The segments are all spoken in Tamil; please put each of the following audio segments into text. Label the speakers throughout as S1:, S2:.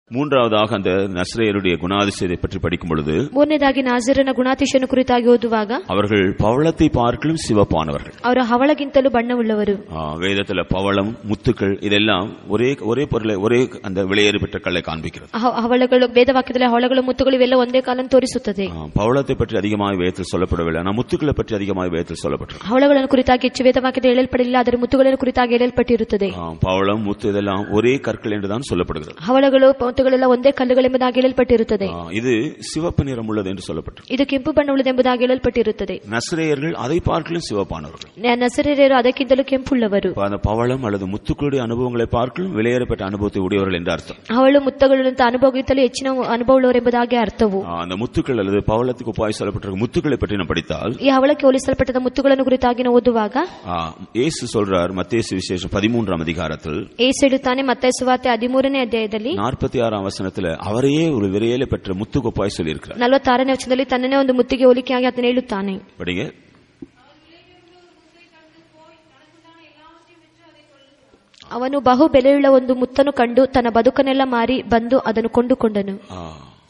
S1: மூன்றாவதாக அந்த நஸ்ரேயருடைய குணாதிசயத்தை பற்றி படிக்கும் பொழுது
S2: ಮೂರನೇದಾಗಿ ನಾಜರನ ಗುಣಾತಿಶಯನ ಕುರಿತಾಗಿ ಓದುವಾಗ
S1: அவர்கள் பவளத்தை பார்க்கலும் சிவப்பானவர்கள்
S2: ಅವರು ಹವಳಗಿಂತಲೂ ಬಣ್ಣವುಳ್ಳವರು
S1: ஆ, வேதத்துல பவளம் முத்துக்கள் இதெல்லாம் ஒரே ஒரே பொருளை ஒரே அந்த விலையேறு பெற்ற கல்லை காண்பிக்கிறது
S2: ಹ- ಹವಳಗಳು ವೇದವಾಕ್ಯದಲ್ಲಿ ಹವಳಗಳು ಮುತ್ತುಗಳು ಇವೆಲ್ಲ ಒಂದೇ ಕಾಲನ್ನು ತೋರಿಸುತ್ತದೆ
S1: ஆ, பவளத்தை பற்றி அதிகமாக வேதத்தில் சொல்லப்படவில்லை ஆனால் முத்துக்களை பற்றி அதிகமாக வேதத்தில் சொல்லப்பட்டிருக்கு
S2: ಹವಳಗಳನ್ನು ಕುರಿತಾಗಿ ಹೆಚ್ಚು ವೇದವಾಕ್ಯದ ಹೇಳಲ್ಪಡಲಿಲ್ಲ ಆದರೆ ಮುತ್ತುಗಳನ್ನು ಕುರಿತಾಗಿ ಹೇಳಲ್ಪಟ್ಟಿರುತ್ತದೆ
S1: ஆ, பவளம் முத்து இதெல்லாம் ஒரே கற்கள் என்றுதான் சொல்லப்படுகிறது
S2: ಹವಳಗಳು ಮುತ್ತುಗಳೆಲ್ಲ ಒಂದೇ ಕಲ್ಲುಗಳೆಂಬುದಾಗಿ ಹೇಳಲ್ಪಟ್ಟಿರುತ್ತದೆ
S1: ஆ, இது சிவப்பு நிறம் உள்ளது என்று சொல்லப்பட்டிருக்கு
S2: ಇದು ಕೆಂಪು ಬಣ್ಣವುಳ್ಳದೆಂಬುದಾಗಿ ಹೇಳಲ್ಪಟ್ಟಿರುತ್ತದೆ
S1: நஸ்ரேயர்கள் அதை பார்க்கலும் சிவப்பானவர்கள்
S2: ನ- ನಸರೇಯರು ಅದಕ್ಕಿಂತಲೂ ಕೆಂಪುಳ್ಳವರು
S1: அப்ப அந்த பவளம் அல்லது முத்துக்களுடைய அனுபவங்களை பார்க்கலும் விலையேறப்பட்ட அனுபவத்தை உடையவர்கள் என்று அர்த்தம்
S2: ಅವಳು ಮುತ್ತುಗಳಂತ ಅನುಭವಗಿಂತಲೂ ಹೆಚ್ಚಿನ ಅನುಭವವುಳ್ಳವರೆಂಬುದಾಗಿ ಅರ್ಥವು
S1: ஆ, அந்த முத்துக்கள் அல்லது பவளத்துக்கு உபாய் சொல்லப்பட்டிருக்க முத்துக்களை பற்றி நாம் படித்தால்
S2: ಈ ಹವಳಕ್ಕೆ ಹೋಲಿಸಲ್ಪಟ್ಟದ ಮುತ್ತುಗಳನ್ನು ಕುರಿತಾಗಿ ನಾವು ಓದುವಾಗ
S1: ஆ, இயேசு சொல்றார் மத்தேசு விசேஷம் பதிமூன்றாம் அதிகாரத்தில்
S2: ಏಸು ಹೇಳುತ್ತಾನೆ ಮತ್ತೆ ಸುವಾರ್ತೆ ಹದಿಮೂರನೇ ಅಧ್ಯಾಯದಲ್ಲಿ
S1: நாற்பத்தி ஆறாம் வசனத்துல அவரையே ஒரு விரையில பெற்ற முத்துக்கொப்பாய் சொல்லியிருக்கிறார்
S2: ನಲವತ್ತಾರನೇ ವಚನದಲ್ಲಿ ತನ್ನನ್ನೇ ಒಂದು ಮುತ್ತಿಗೆ ಹೋಲಿಕೆಯಾಗಿ ಅದನ್ನು ಹೇಳುತ್ತಾನೆ
S1: படிங்க
S2: ಅವನು ಬಹು ಬೆಲೆಯುಳ್ಳ ಒಂದು ಮುತ್ತನ್ನು ಕಂಡು ತನ್ನ ಬದುಕನ್ನೆಲ್ಲ ಮಾರಿ ಬಂದು ಅದನ್ನು ಕೊಂಡುಕೊಂಡನು
S1: ஆ,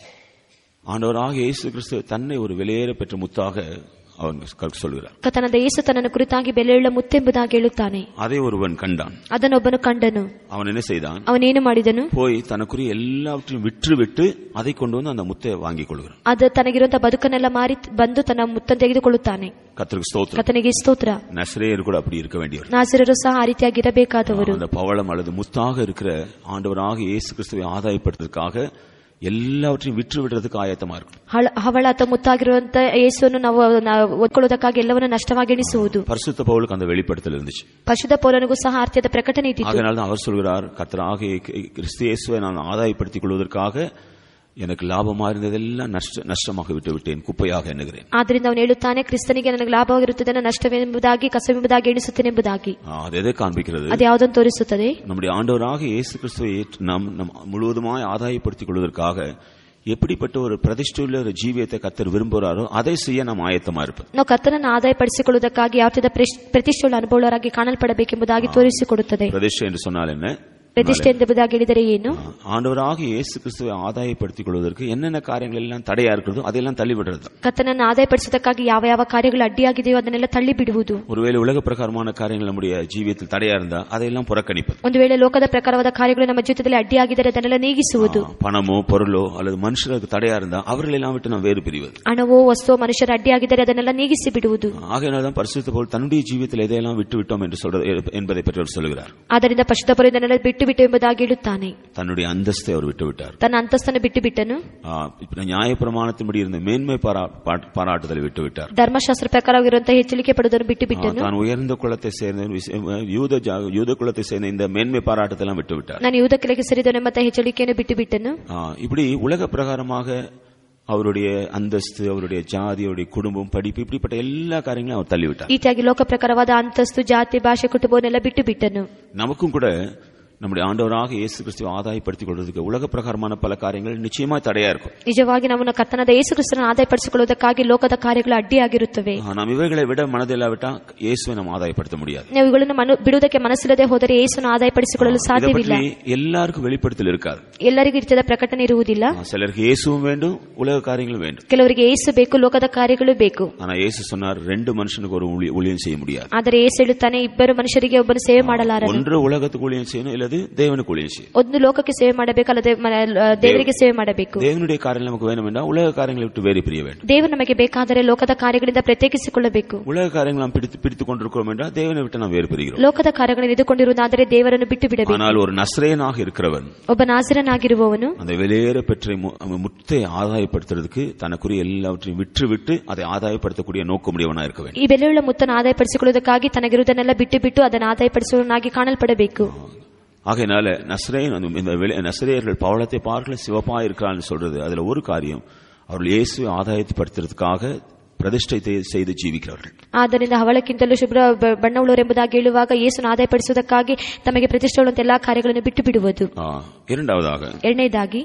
S1: ஆண்டவராக இயேசு கிறிஸ்து தன்னை ஒரு விலையேற பெற்ற முத்தாக அவன் க- சொல்கிறார்
S2: ಕತನದ ಯೇಸು ತನ್ನನ್ನು ಕುರಿತಾಗಿ ಬೆಲೆಯುಳ್ಳ ಮುತ್ತೆಂಬುದಾಗಿ ಹೇಳುತ್ತಾನೆ
S1: அதை ஒருவன் கண்டான்
S2: ಅದನ್ನೊಬ್ಬನು ಕಂಡನು
S1: அவன் என்ன செய்தான்
S2: ಅವನೇನು ಮಾಡಿದನು
S1: போய் தனக்குரிய எல்லாவற்றையும் விற்று விட்டு அதை கொண்டு வந்து அந்த முத்தை வாங்கிக் கொள்கிறான்
S2: ಅದು ತನಗಿರುವಂತಹ ಬದುಕನ್ನೆಲ್ಲ ಮಾರಿ ಬಂದು ತನ್ನ ಮುತ್ತನ್ನು ತೆಗೆದುಕೊಳ್ಳುತ್ತಾನೆ
S1: கத்திற்கு ஸ்தோத்திரம்
S2: ಕತನಿಗೆ ಸ್ತೋತ್ರ
S1: நஸ்ரேயர் கூட அப்படி இருக்க வேண்டியவர்
S2: ನಾಸಿರರು ಸಹ ಆ ರೀತಿಯಾಗಿರಬೇಕಾದವರು
S1: அந்த பவளம் அல்லது முத்தாக இருக்கிற ஆண்டவராக இயேசு கிறிஸ்துவை ஆதாயப்படுத்துவதற்காக எல்லாவற்றையும் விற்று விடுறதுக்கு ஆயத்தமா இருக்கும்
S2: ಹಳ- ಹವಳ ಅಥವಾ ಮುತ್ತಾಗಿರುವಂತಹ ಯೇಸುವನ್ನು ನಾವು ನಾವು ಒದ್ಕೊಳ್ಳೋದಕ್ಕಾಗಿ ಎಲ್ಲವನ್ನು ನಷ್ಟವಾಗಿ ಎಣಿಸುವುದು
S1: பரிசுத்த பவுலுக்கு அந்த வெளிப்படுத்தல் இருந்துச்சு
S2: ಪಶುದ ಪೌಲನಿಗೂ ಸಹ ಆರ್ತಿಯದ ಪ್ರಕಟಣೆ ಇದ್ದಿತ್ತು
S1: அதனால தான் அவர் சொல்கிறார் கர்த்தராக கிறிஸ்து இயேசுவை நான் ஆதாயப்படுத்திக் கொள்வதற்காக எனக்கு லாபமா இருந்ததெல்லாம் நஷ்ட நஷ்டமாக விட்டு விட்டேன் குப்பையாக எண்ணுகிறேன்
S2: ಆದ್ರಿಂದ ಅವನು ಹೇಳುತ್ತಾನೆ ಕ್ರಿಸ್ತನಿಗೆ ನನಗೆ ಲಾಭವಾಗಿರುತ್ತದೆ ನಷ್ಟವೆಂಬುದಾಗಿ ಕಸವೆಂಬುದಾಗಿ ಎಣಿಸುತ್ತೇನೆಂಬುದಾಗಿ
S1: ஆ, அது எதை காண்பிக்கிறது
S2: ಅದು ಯಾವುದನ್ನು ತೋರಿಸುತ್ತದೆ
S1: நம்முடைய ஆண்டவராக இயேசு கிறிஸ்துவை ஏற்று நாம் நம் முழுவதுமாய் ஆதாயப்படுத்திக் கொள்வதற்காக எப்படிப்பட்ட ஒரு பிரதிஷ்டையுள்ள ஒரு ஜீவியத்தை கத்தர் விரும்புகிறாரோ அதை செய்ய நாம் ஆயத்தமா இருப்பது
S2: ನಾವು ಕರ್ತನನ್ನು ಆದಾಯಪಡಿಸಿಕೊಳ್ಳುವುದಕ್ಕಾಗಿ ಯಾವ ಪ್ರತಿಷ್ಠೆಯುಳ್ಳ ಅನುಭವರಾಗಿ ಕಾಣಲ್ಪಡಬೇಕೆಂಬುದಾಗಿ ತೋರಿಸಿಕೊಡುತ್ತದೆ
S1: பிரதிஷ்டை என்று சொன்னால் என்ன
S2: ಪ್ರತಿಷ್ಠೆ ಎಂಬುದಾಗಿ ಹೇಳಿದರೆ ಏನು
S1: ஆ, ஆண்டவராக இயேசு கிறிஸ்துவை ஆதாயப்படுத்திக் கொள்வதற்கு என்னென்ன காரியங்கள் எல்லாம் தடையா இருக்கிறதோ அதெல்லாம் தள்ளிவிடுறது தான்.
S2: ಕರ್ತನನ್ನು ಆದಾಯಪಡಿಸುವುದಕ್ಕಾಗಿ ಯಾವ ಯಾವ ಕಾರ್ಯಗಳು ಅಡ್ಡಿಯಾಗಿದೆಯೋ ಅದನ್ನೆಲ್ಲ ತಳ್ಳಿ ಬಿಡುವುದು
S1: ஒருவேளை உலக பிரகாரமான காரியங்கள் நம்முடைய ஜீவியத்தில் தடையா இருந்தா அதையெல்லாம் புறக்கணிப்பது
S2: ಒಂದು ವೇಳೆ ಲೋಕದ ಪ್ರಕಾರವಾದ ಕಾರ್ಯಗಳು ನಮ್ಮ ಜೀವಿತದಲ್ಲಿ ಅಡ್ಡಿಯಾಗಿದ್ದರೆ ಅದನ್ನೆಲ್ಲ ನೀಗಿಸುವುದು
S1: ஆ, பணமோ பொருளோ அல்லது மனுஷருக்கு தடையா இருந்தா அவர்களெல்லாம் விட்டு நாம் வேறு பிரிவது
S2: ಹಣವೋ ವಸ್ತುವೋ ಮನುಷ್ಯರ ಅಡ್ಡಿಯಾಗಿದ್ದರೆ ಅದನ್ನೆಲ್ಲ ನೀಗಿಸಿ ಬಿಡುವುದು
S1: ஆகையினால்தான் பரிசுத்த போல் தன்னுடைய ஜீவியத்தில் எதையெல்லாம் விட்டு விட்டோம் என்று சொல்றது என்பதை பற்றி அவர் சொல்கிறார்
S2: ಆದ್ದರಿಂದ ಪಶುದ ಪರ ಇದನ್ನೆಲ್ಲ ಬಿಟ್ಟು ಬಿಟ್ಟು ಎಂಬುದಾಗಿ ಹೇಳುತ್ತಾನೆ
S1: தன்னுடைய அந்தஸ்தை அவர் விட்டு விட்டார்
S2: ತನ್ನ ಅಂತಸ್ತನ್ನು ಬಿಟ್ಟು ಬಿಟ್ಟನು
S1: ஆ, இப்ப நியாய பிரமாணத்தின்படி இருந்த மேன்மை பாரா- பா- பாராட்டுதலை விட்டு விட்டார்
S2: ಧರ್ಮಶಾಸ್ತ್ರ ಪ್ರಕಾರವಾಗಿರುವಂತಹ ಹೆಚ್ಚಳಿಕೆ ಪಡುವುದನ್ನು ಬಿಟ್ಟು
S1: ஆ,
S2: ಬಿಟ್ಟನು
S1: தான் உயர்ந்த குலத்தை சேர்ந்த விச- யூத ஜா- யூத குலத்தை சேர்ந்த இந்த மேன்மை பாராட்டத்தெல்லாம் விட்டு விட்டார்
S2: ನಾನು ಯುವದ ಕೆಳಗೆ ಸೇರಿದನೆಂಬ ಹೆಚ್ಚಳಿಕೆಯನ್ನು ಬಿಟ್ಟು ಬಿಟ್ಟನು
S1: ஆ, இப்படி உலக பிரகாரமாக அவருடைய அந்தஸ்து அவருடைய ஜாதி அவருடைய குடும்பம் படிப்பு இப்படிப்பட்ட எல்லா காரியங்களும் அவர் தள்ளிவிட்டார்
S2: ರೀತಿಯಾಗಿ ಲೋಕ ಪ್ರಕಾರವಾದ ಅಂತಸ್ತು ಜಾತಿ ಭಾಷೆ ಕುಟುಂಬವನ್ನೆಲ್ಲ ಬಿಟ್ಟು ಬಿಟ್ಟನು
S1: நமக்கும் கூட நம்முடைய ஆண்டவராக இயேசு கிறிஸ்துவை ஆதாயப்படுத்திக் கொள்வதற்கு உலக பிரகாரமான பல காரியங்கள் நிச்சயமா தடையா இருக்கும்
S2: ನಿಜವಾಗಿ ನಾವು ಕರ್ತನಾದ ಯೇಸು ಕ್ರಿಸ್ತನ ಆದಾಯಪಡಿಸಿಕೊಳ್ಳುವುದಕ್ಕಾಗಿ ಲೋಕದ ಕಾರ್ಯಗಳು ಅಡ್ಡಿಯಾಗಿರುತ್ತವೆ
S1: ஆ, நாம் இவைகளை விட மனதில்லாவிட்டா இயேசுவை நாம் ஆதாயப்படுத்த முடியாது
S2: ನಾವು ಇವುಗಳನ್ನು ಮನು ಬಿಡುವುದಕ್ಕೆ ಮನಸ್ಸಿಲ್ಲದೆ ಹೋದರೆ ಯೇಸುವನ್ನು ಆದಾಯಪಡಿಸಿಕೊಳ್ಳಲು
S1: இதை
S2: ಸಾಧ್ಯವಿಲ್ಲ
S1: பற்றி எல்லாருக்கும் வெளிப்படுத்தல் இருக்காது
S2: ಎಲ್ಲರಿಗೂ ಇರ್ತದ ಪ್ರಕಟಣೆ ಇರುವುದಿಲ್ಲ
S1: ஆ, சிலருக்கு இயேசுவும் வேண்டும் உலக காரியங்களும் வேண்டும்
S2: ಕೆಲವರಿಗೆ ಏಸು ಬೇಕು ಲೋಕದ ಕಾರ್ಯಗಳು ಬೇಕು
S1: ஆனா இயேசு சொன்னார் ரெண்டு மனுஷனுக்கு ஒரு ஊழி- ஊழியம் செய்ய முடியாது
S2: ಆದರೆ ಏಸು ಹೇಳುತ್ತಾನೆ ಇಬ್ಬರು ಮನುಷ್ಯರಿಗೆ ಒಬ್ಬನು ಸೇವೆ ಮಾಡಲಾರನು
S1: ஒன்று உலகத்துக்கு ஊழியம் செய்யணும் இல்லது தேவனுக்கு ஊழியம் செய்யணும்
S2: ಒಂದು ಲೋಕಕ್ಕೆ ಸೇವೆ ಮಾಡಬೇಕು ಅಲ್ಲದೆ ಮ- ದೇವರಿಗೆ ಸೇವೆ ಮಾಡಬೇಕು
S1: தேவனுடைய காரியம் நமக்கு வேணும் என்றால் உலக காரியங்களை விட்டு வேறு பிரிய வேண்டும்
S2: ದೇವರು ನಮಗೆ ಬೇಕಾದರೆ ಲೋಕದ ಕಾರ್ಯಗಳಿಂದ ಪ್ರತ್ಯೇಕಿಸಿಕೊಳ್ಳಬೇಕು
S1: உலக காரியங்கள் நாம் பிடித்து பிடித்துக் கொண்டிருக்கிறோம் என்றால் தேவனை விட்டு நாம் வேறு பிரிகிறோம்
S2: ಲೋಕದ ಕಾರ್ಯಗಳನ್ನು ಎದುಕೊಂಡಿರುವುದಾದರೆ ದೇವರನ್ನು ಬಿಟ್ಟು ಬಿಡಬೇಕು
S1: ஆனால் ஒரு நஸ்ரேனாக இருக்கிறவன்
S2: ಒಬ್ಬ ನಾಸಿರನಾಗಿರುವವನು
S1: அந்த வெளியேற பெற்ற மு- அவன் முத்தை ஆதாயப்படுத்துறதுக்கு தனக்குரிய எல்லாவற்றையும் விற்று விட்டு அதை ஆதாயப்படுத்தக்கூடிய நோக்கமுடையவனா இருக்க வேண்டும்
S2: ಈ ಬೆಲೆಯುಳ್ಳ ಮುತ್ತನ್ನು ಆದಾಯಪಡಿಸಿಕೊಳ್ಳುವುದಕ್ಕಾಗಿ ತನಗಿರುವುದನ್ನೆಲ್ಲ ಬಿಟ್ಟು ಬಿಟ್ಟು ಅದನ್ನು ಆದಾಯಪಡಿಸುವವನಾಗಿ ಕಾಣಲ್ಪಡಬೇಕು
S1: ஆகையினால நஸ்ரேன் அந்த- இந்த வெளி- நஸ்ரேயர்கள் பவளத்தை பார்க்கல சிவப்பா இருக்கிறான்னு சொல்றது அதுல ஒரு காரியம் அவர்கள் இயேசுவை ஆதாயப்படுத்துறதுக்காக பிரதிஷ்டை தே- செய்து ஜீவிக்கிறவர்கள்
S2: ಆದ್ದರಿಂದ ಹವಳಕ್ಕಿಂತಲೂ ಶುಭ್ರ ಬ- ಬಣ್ಣವುಳ್ಳವರೆಂಬುದಾಗಿ ಹೇಳುವಾಗ ಯೇಸುನ ಆದಾಯಪಡಿಸುವುದಕ್ಕಾಗಿ ತಮಗೆ ಪ್ರತಿಷ್ಠೆಯುಳ್ಳಂತ ಎಲ್ಲಾ ಕಾರ್ಯಗಳನ್ನು ಬಿಟ್ಟು ಬಿಡುವುದು
S1: ஆ, இரண்டாவதாக
S2: ಎರಡನೇದಾಗಿ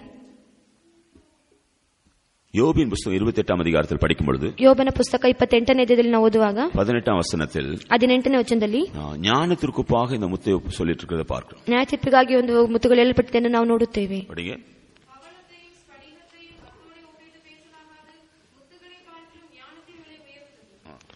S1: யோபின் புஸ்தகம் இருபத்தி எட்டாம் அதிகாரத்தில் படிக்கும் பொழுது
S2: ಯೋಬನ ಪುಸ್ತಕ ಇಪ್ಪತ್ತೆಂಟನೇ ಅಧ್ಯಾಯದಲ್ಲಿ ನಾವು ಓದುವಾಗ
S1: பதினெட்டாம் வசனத்தில்
S2: ಹದಿನೆಂಟನೇ ವಚನದಲ್ಲಿ
S1: ஆ, ஞானத்திற்குப்பாக இந்த முத்தை சொல்லிட்டு இருக்கிறத பார்க்கிறோம்
S2: ನ್ಯಾಯ ತೀರ್ಪಿಗಾಗಿ ಒಂದು ಮುತ್ತುಗಳು ಹೇಳಲ್ಪಟ್ಟಿದ್ದನ್ನು ನಾವು ನೋಡುತ್ತೇವೆ
S1: படிங்க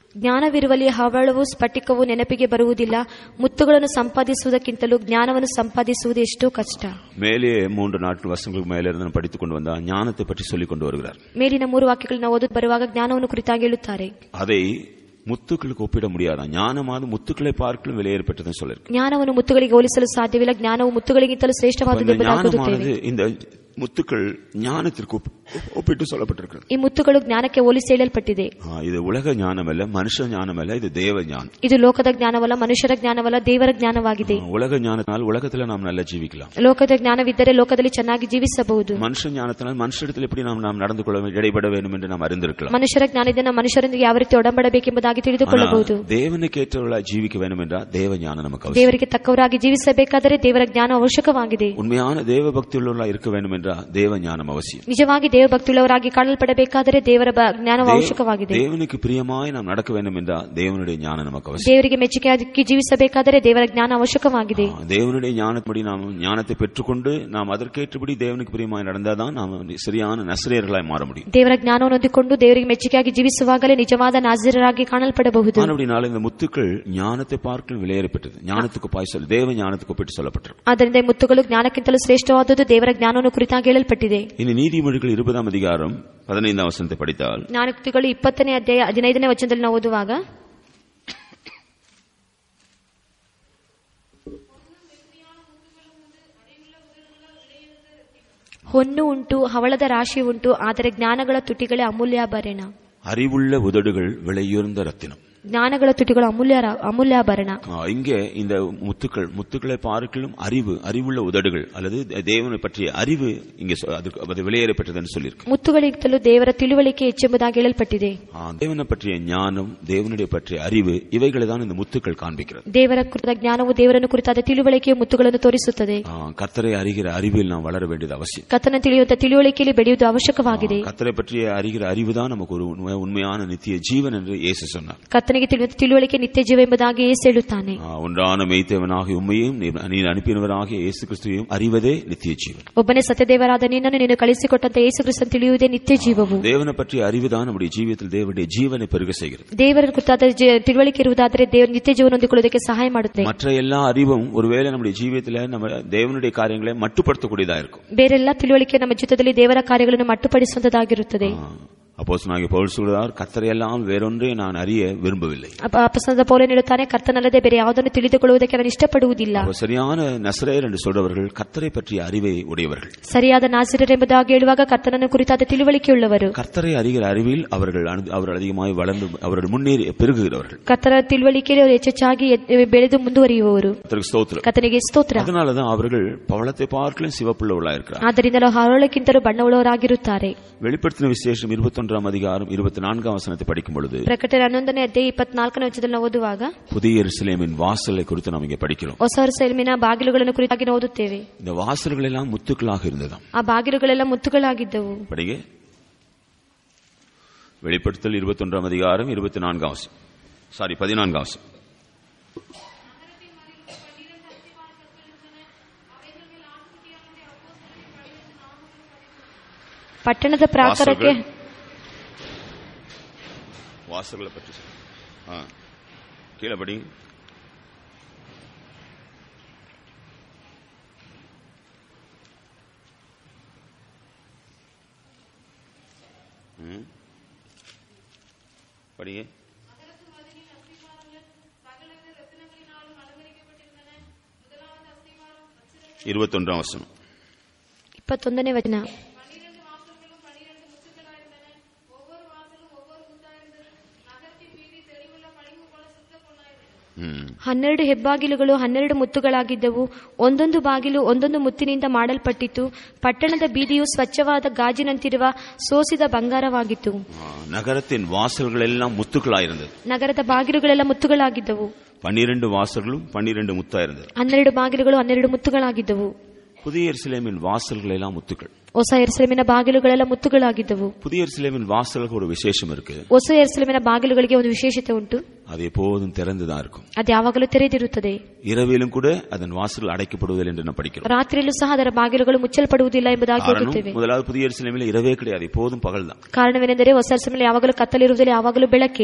S2: ಜ್ಞಾನವಿರುವಲ್ಲಿ ಹವಳವು ಸ್ಫಟಿಕವು ನೆನಪಿಗೆ ಬರುವುದಿಲ್ಲ ಮುತ್ತುಗಳನ್ನು ಸಂಪಾದಿಸುವುದಕ್ಕಿಂತಲೂ ಜ್ಞಾನವನ್ನು ಸಂಪಾದಿಸುವುದು ಎಷ್ಟೋ ಕಷ್ಟ
S1: மேலேயே மூன்று நாட்கள் வருஷங்களுக்கு மேலே இருந்து நான் படித்துக் கொண்டு வந்தா ஞானத்தை பற்றி சொல்லிக் கொண்டு வருகிறார்
S2: ಮೇಲಿನ ಮೂರು ವಾಕ್ಯಗಳನ್ನ ಓದು ಬರುವಾಗ ಜ್ಞಾನವನ್ನು ಕುರಿತಾಗಿ ಹೇಳುತ್ತಾರೆ
S1: அதை முத்துக்களுக்கு ஒப்பிட முடியாதான் ஞானமானது முத்துக்களை பார்க்கலும் விலையேறப்பட்டதுன்னு சொல்லிருக்கு
S2: ಜ್ಞಾನವನ್ನು ಮುತ್ತುಗಳಿಗೆ ಹೋಲಿಸಲು ಸಾಧ್ಯವಿಲ್ಲ ಜ್ಞಾನವು ಮುತ್ತುಗಳಿಗಿಂತಲೂ
S1: அப்ப
S2: ಶ್ರೇಷ್ಠವಾದುದು
S1: இந்த
S2: ಎಂಬುದಾಗಿ ಓದುತ್ತೇವೆ
S1: ஞானமானது இந்த முத்துக்கள் ஞானத்திற்கு ஒப்ப- ஒப்பிட்டு சொல்லப்பட்டிருக்கிறது
S2: ಈ ಮುತ್ತುಗಳು ಜ್ಞಾನಕ್ಕೆ ಹೋಲಿಸಿ ಹೇಳಲ್ಪಟ್ಟಿದೆ
S1: ஆ, இது உலக ஞானம் அல்ல மனுஷ ஞானம் அல்ல இது தேவ ஞானம்
S2: ಇದು ಲೋಕದ ಜ್ಞಾನವಲ್ಲ ಮನುಷ್ಯರ ಜ್ಞಾನವಲ್ಲ ದೇವರ ಜ್ಞಾನವಾಗಿದೆ
S1: ஆ, உலக ஞானத்தினால் உலகத்துல நாம் நல்லா ஜீவிக்கலாம்
S2: ಲೋಕದ ಜ್ಞಾನವಿದ್ದರೆ ಲೋಕದಲ್ಲಿ ಚೆನ್ನಾಗಿ ಜೀವಿಸಬಹುದು
S1: மனுஷ ஞானத்தினால் மனுஷிடத்தில் எப்படி நாம் நாம் நடந்து கொள்ள வேண்டும், இடைபட வேண்டும் என்று நாம் அறிந்திருக்கலாம்
S2: ಮನುಷ್ಯರ ಜ್ಞಾನದಿಂದ ಮನುಷ್ಯರೊಂದಿಗೆ ಯಾವ ರೀತಿ ಒಡಂಬಡಬೇಕೆಂಬುದಾಗಿ
S1: ஆனா,
S2: ತಿಳಿದುಕೊಳ್ಳಬಹುದು
S1: தேவனுக்கு ஏற்றவர்களாக ஜீவிக்க வேண்டும் என்றால் தேவ ஞானம் நமக்கு அவசியம்
S2: ದೇವರಿಗೆ ತಕ್ಕವರಾಗಿ ಜೀವಿಸಬೇಕಾದರೆ ದೇವರ ಜ್ಞಾನ ಅವಶ್ಯಕವಾಗಿದೆ
S1: உண்மையான தேவ பக்தி உள்ளவர்களாக இருக்க வேண்டும் என்றால் தேவ ஞானம் அவசியம்
S2: ನಿಜವಾಗಿ ದೇವಭಕ್ತಿಯುಳ್ಳವರಾಗಿ ಕಾಣಲ್ಪಡಬೇಕಾದರೆ ದೇವರ ಬ- ಜ್ಞಾನವು ಅವಶ್ಯಕವಾಗಿದೆ
S1: தேவனுக்கு பிரியமாய் நாம் நடக்க வேண்டும் என்றால் தேவனுடைய ஞானம் நமக்கு அவசியம்
S2: ದೇವರಿಗೆ ಮೆಚ್ಚುಗೆಯಾಗಿ ಜೀವಿಸಬೇಕಾದರೆ ದೇವರ ಜ್ಞಾನ ಅವಶ್ಯಕವಾಗಿದೆ
S1: ஆ, தேவனுடைய ஞானப்படி நாம் ஞானத்தை பெற்றுக்கொண்டு நாம் அதற்கேற்றபடி தேவனுக்கு பிரியமாய் நடந்தாதான் நாம் சரியான நசிரியர்களாய் மாற முடியும்
S2: ದೇವರ ಜ್ಞಾನವನ್ನು ಹೊಂದಿಕೊಂಡು ದೇವರಿಗೆ ಮೆಚ್ಚುಗೆಯಾಗಿ ಜೀವಿಸುವಾಗಲೇ ನಿಜವಾದ ನಾಜೀರರಾಗಿ ಕಾಣಲ್ಪಡಬಹುದು
S1: அப்படினால இந்த முத்துக்கள் ஞானத்தை பார்க்கலும் விலையேறப்பட்டது ஞானத்துக்கு பாய் சொல்ல தேவ ஞானத்துக்கு ஒப்பிட்டு சொல்லப்பட்டிருக்கு
S2: ಆದ್ದರಿಂದ ಈ ಮುತ್ತುಗಳು ಜ್ಞಾನಕ್ಕಿಂತಲೂ ಶ್ರೇಷ್ಠವಾದುದು ದೇವರ ಜ್ಞಾನವನ್ನು ಕುರಿತಾಗಿ ಹೇಳಲ್ಪಟ್ಟಿದೆ
S1: இனி நீதிமொழிகள் இருபதாம் அதிகாரம் பதினைந்தாம் வசனத்தை படித்தால்
S2: ಜ್ಞಾನೋಕ್ತಿಗಳು ಇಪ್ಪತ್ತನೇ ಅಧ್ಯಾಯ ಹದಿನೈದನೇ ವಚನದಲ್ಲಿ ನಾವು ಓದುವಾಗ ಹೊನ್ನು ಉಂಟು ಹವಳದ ರಾಶಿ ಉಂಟು ಆದರೆ ಜ್ಞಾನಗಳ ತುಟಿಗಳೇ ಅಮೂಲ್ಯಾಭರಣ
S1: அறிவுள்ள உதடுகள் விலையுயர்ந்த ரத்தினம்
S2: ಜ್ಞಾನಗಳ ತುಟಿಗಳು ಅಮೂಲ್ಯ ಅಮೂಲ್ಯಾಭರಣ
S1: ஆ, இங்கே இந்த முத்துக்கள் முத்துக்களை பார்க்கலும் அறிவு அறிவுள்ள உதடுகள் அல்லது தேவனை பற்றிய அறிவு இங்கே சொ- அதுக்கு அது விலையேறப்பட்டதுன்னு சொல்லியிருக்கு
S2: ಮುತ್ತುಗಳಿಗಿಂತಲೂ ದೇವರ ತಿಳುವಳಿಕೆ ಹೆಚ್ಚೆಂಬುದಾಗಿ ಹೇಳಲ್ಪಟ್ಟಿದೆ
S1: ஆ, தேவனை பற்றிய ஞானம் தேவனுடைய பற்றிய அறிவு இவைகளை தான் இந்த முத்துக்கள் காண்பிக்கிறது
S2: ದೇವರ ಕುರಿತ ಜ್ಞಾನವು ದೇವರನ್ನು ಕುರಿತಾದ ತಿಳುವಳಿಕೆಯು ಮುತ್ತುಗಳನ್ನು ತೋರಿಸುತ್ತದೆ
S1: ஆ, கர்த்தரை அறிகிற அறிவில் நாம் வளர வேண்டியது அவசியம்
S2: ಕರ್ತನ ತಿಳಿಯುವಂತ ತಿಳುವಳಿಕೆಯಲ್ಲಿ ಬೆಳೆಯುವುದು ಅವಶ್ಯಕವಾಗಿದೆ
S1: கர்த்தரை பற்றிய அறிகிற அறிவு தான் நமக்கு ஒரு உண்மை- உண்மையான நித்திய ஜீவன் என்று இயேசு சொன்னார்
S2: ಕರ್ತನಿಗೆ ತಿಳಿಯುವಂತ ತಿಳುವಳಿಕೆ ನಿತ್ಯ ಜೀವ ಎಂಬುದಾಗಿ ಏಸು ಹೇಳುತ್ತಾನೆ
S1: ஆ, ஒன்றான மெய்த்தேவனாகிய உண்மையும் நீர் நீர் அனுப்பினவராகிய இயேசு கிறிஸ்துவையும் அறிவதே நித்திய ஜீவன்
S2: ಒಬ್ಬನೇ ಸತ್ಯದೇವರಾದ ನಿನ್ನನ್ನು ನೀನು ಕಳಿಸಿಕೊಟ್ಟಂತ ಯೇಸು ಕ್ರಿಸ್ತನ್ ತಿಳಿಯುವುದೇ ನಿತ್ಯ ಜೀವವು
S1: தேவனை பற்றிய அறிவு தான் நம்முடைய ஜீவியத்தில் தேவனுடைய ஜீவனை பெருக செய்கிறது
S2: ದೇವರ ಕುರಿತಾದ ಜೀ- ತಿಳುವಳಿಕೆ ಇರುವುದಾದರೆ ದೇವರ ನಿತ್ಯ ಜೀವನ ಹೊಂದಿಕೊಳ್ಳುವುದಕ್ಕೆ ಸಹಾಯ ಮಾಡುತ್ತೆ
S1: மற்ற எல்லா அறிவும் ஒருவேளை நம்முடைய ஜீவியத்தில் நம்ம தேவனுடைய காரியங்களை மட்டுப்படுத்தக்கூடியதா இருக்கும்
S2: ಬೇರೆಲ್ಲ ತಿಳುವಳಿಕೆ ನಮ್ಮ ಜೀವಿತದಲ್ಲಿ ದೇವರ ಕಾರ್ಯಗಳನ್ನು ಮಟ್ಟುಪಡಿಸುವಂತದಾಗಿರುತ್ತದೆ
S1: அப்போஸ்தலனாகிய பவுல் சொல்கிறார் கர்த்தரை எல்லாம் வேறொன்றே நான் அறிய விரும்பவில்லை
S2: ಅಪ- ಅಪಸ್ತನದ ಪೌಲನ್ ಹೇಳುತ್ತಾನೆ ಕರ್ತನಲ್ಲದೆ ಬೇರೆ ಯಾವುದನ್ನು ತಿಳಿದುಕೊಳ್ಳುವುದಕ್ಕೆ ನಾನು ಇಷ್ಟಪಡುವುದಿಲ್ಲ
S1: அப்ப சரியான நசரேயர் என்று சொல்றவர்கள் கர்த்தரை பற்றிய அறிவை உடையவர்கள்
S2: ಸರಿಯಾದ ನಾಸಿರರೆಂಬುದಾಗಿ ಹೇಳುವಾಗ ಕರ್ತನನ್ನು ಕುರಿತಾದ ತಿಳುವಳಿಕೆಯುಳ್ಳವರು
S1: கர்த்தரை அறிகிற அறிவில் அவர்கள் அனு- அவர்கள் அதிகமாக வளர்ந்து அவர்கள் முன்னேறி பெருகுகிறவர்கள்
S2: ಕರ್ತನ ತಿಳುವಳಿಕೆಯಲ್ಲಿ ಅವರು ಹೆಚ್ಚೆಚ್ಚಾಗಿ ಎದ್- ಬೆಳೆದು ಮುಂದುವರಿಯುವವರು
S1: கர்த்தருக்கு ஸ்தோத்திரம்
S2: ಕರ್ತನಿಗೆ ಸ್ತೋತ್ರ
S1: அதனாலதான் அவர்கள் பவளத்தை பார்க்கலும் சிவப்புள்ளவர்களா இருக்கிறார்
S2: ಆದ್ದರಿಂದ ಹರಳಕ್ಕಿಂತಲೂ ಬಣ್ಣವುಳ್ಳವರಾಗಿರುತ್ತಾರೆ
S1: வெளிப்படுத்தின விசேஷம் இருபத்தொன்றாம் அதிகாரம் இருபத்தி நான்காம் வசனத்தை படிக்கும் பொழுது
S2: ಪ್ರಕಟಣೆ ಹನ್ನೊಂದನೇ ಅಧ್ಯಾಯ ಇಪ್ಪತ್ನಾಲ್ಕನೇ ವಚನದಲ್ಲಿ ನಾವು ಓದುವಾಗ
S1: புதிய எருசலேமின் வாசலை குறித்து நாம் இங்கே படிக்கிறோம்
S2: ಹೊಸ ಸೆಲ್ಮಿನ ಬಾಗಿಲುಗಳನ್ನು ಕುರಿತಾಗಿ ನಾವು ಓದುತ್ತೇವೆ
S1: இந்த வாசல்கள் எல்லாம் முத்துக்களாக இருந்ததாம்
S2: ಆ ಬಾಗಿಲುಗಳೆಲ್ಲ ಮುತ್ತುಗಳಾಗಿದ್ದವು
S1: படிங்க வெளிப்படுத்தல் இருபத்தொன்றாம் அதிகாரம் இருபத்தி நான்காம் வசனம் சாரி பதினான்காம் வசனம்
S2: ಪಟ್ಟಣದ ಪ್ರಾಕಾರಕ್ಕೆ
S1: வாசல்களை பற்றி சொல்லு. ஆ. கீழே படி ம். படிங்க இருபத்தொன்றாம் வசனம்
S2: ಇಪ್ಪತ್ತೊಂದನೇ ವಚನ
S1: ம்.
S2: ಹನ್ನೆರಡು ಹೆಬ್ಬಾಗಿಲುಗಳು ಹನ್ನೆರಡು ಮುತ್ತುಗಳಾಗಿದ್ದವು ಒಂದೊಂದು ಬಾಗಿಲು ಒಂದೊಂದು ಮುತ್ತಿನಿಂದ ಮಾಡಲ್ಪಟ್ಟಿತು ಪಟ್ಟಣದ ಬೀದಿಯು ಸ್ವಚ್ಛವಾದ ಗಾಜಿನಂತಿರುವ ಸೋಸಿದ ಬಂಗಾರವಾಗಿತ್ತು
S1: ஆ, நகரத்தின் வாசல்கள் எல்லாம் முத்துக்களாயிருந்தது
S2: ನಗರದ ಬಾಗಿಲುಗಳೆಲ್ಲ ಮುತ್ತುಗಳಾಗಿದ್ದವು
S1: பன்னிரண்டு வாசல்களும் பன்னிரண்டு முத்தா இருந்தது
S2: ಹನ್ನೆರಡು ಬಾಗಿಲುಗಳು ಹನ್ನೆರಡು ಮುತ್ತುಗಳಾಗಿದ್ದವು
S1: புதிய எருசலேமின் வாசல்கள் எல்லாம் முத்துக்கள்
S2: ಹೊಸ ಎರ್ಸಲೇಮಿನ ಬಾಗಿಲುಗಳೆಲ್ಲ ಮುತ್ತುಗಳಾಗಿದ್ದವು
S1: புதிய எருசலேமின் வாசலுக்கு ஒரு விசேஷம் இருக்கு
S2: ಹೊಸ ಎರ್ಸಲೇಮಿನ ಬಾಗಿಲುಗಳಿಗೆ ಒಂದು ವಿಶೇಷತೆ ಉಂಟು
S1: அது எப்போதும் திறந்துதான் இருக்கும்
S2: ಅದು ಯಾವಾಗಲೂ ತೆರೆದಿರುತ್ತದೆ
S1: இரவிலும் கூட அதன் வாசல் அடைக்கப்படுவதில்லை என்று நான் படிக்கிறோம்
S2: ರಾತ್ರಿಯಲ್ಲೂ ಸಹ ಅದರ ಬಾಗಿಲುಗಳು ಮುಚ್ಚಲ್ಪಡುವುದಿಲ್ಲ ಎಂಬುದಾಗಿ
S1: காரணம்
S2: ಓದುತ್ತೇವೆ
S1: முதலாவது புதிய எருசலேமில் இரவே கிடையாது எப்போதும் பகல் தான்
S2: ಕಾರಣವೇನೆಂದರೆ ಹೊಸ ಎರ್ಸಲೇಮಿನಲ್ಲಿ ಯಾವಾಗಲೂ ಕತ್ತಲಿರುವುದಿಲ್ಲ ಯಾವಾಗಲೂ ಬೆಳಕೆ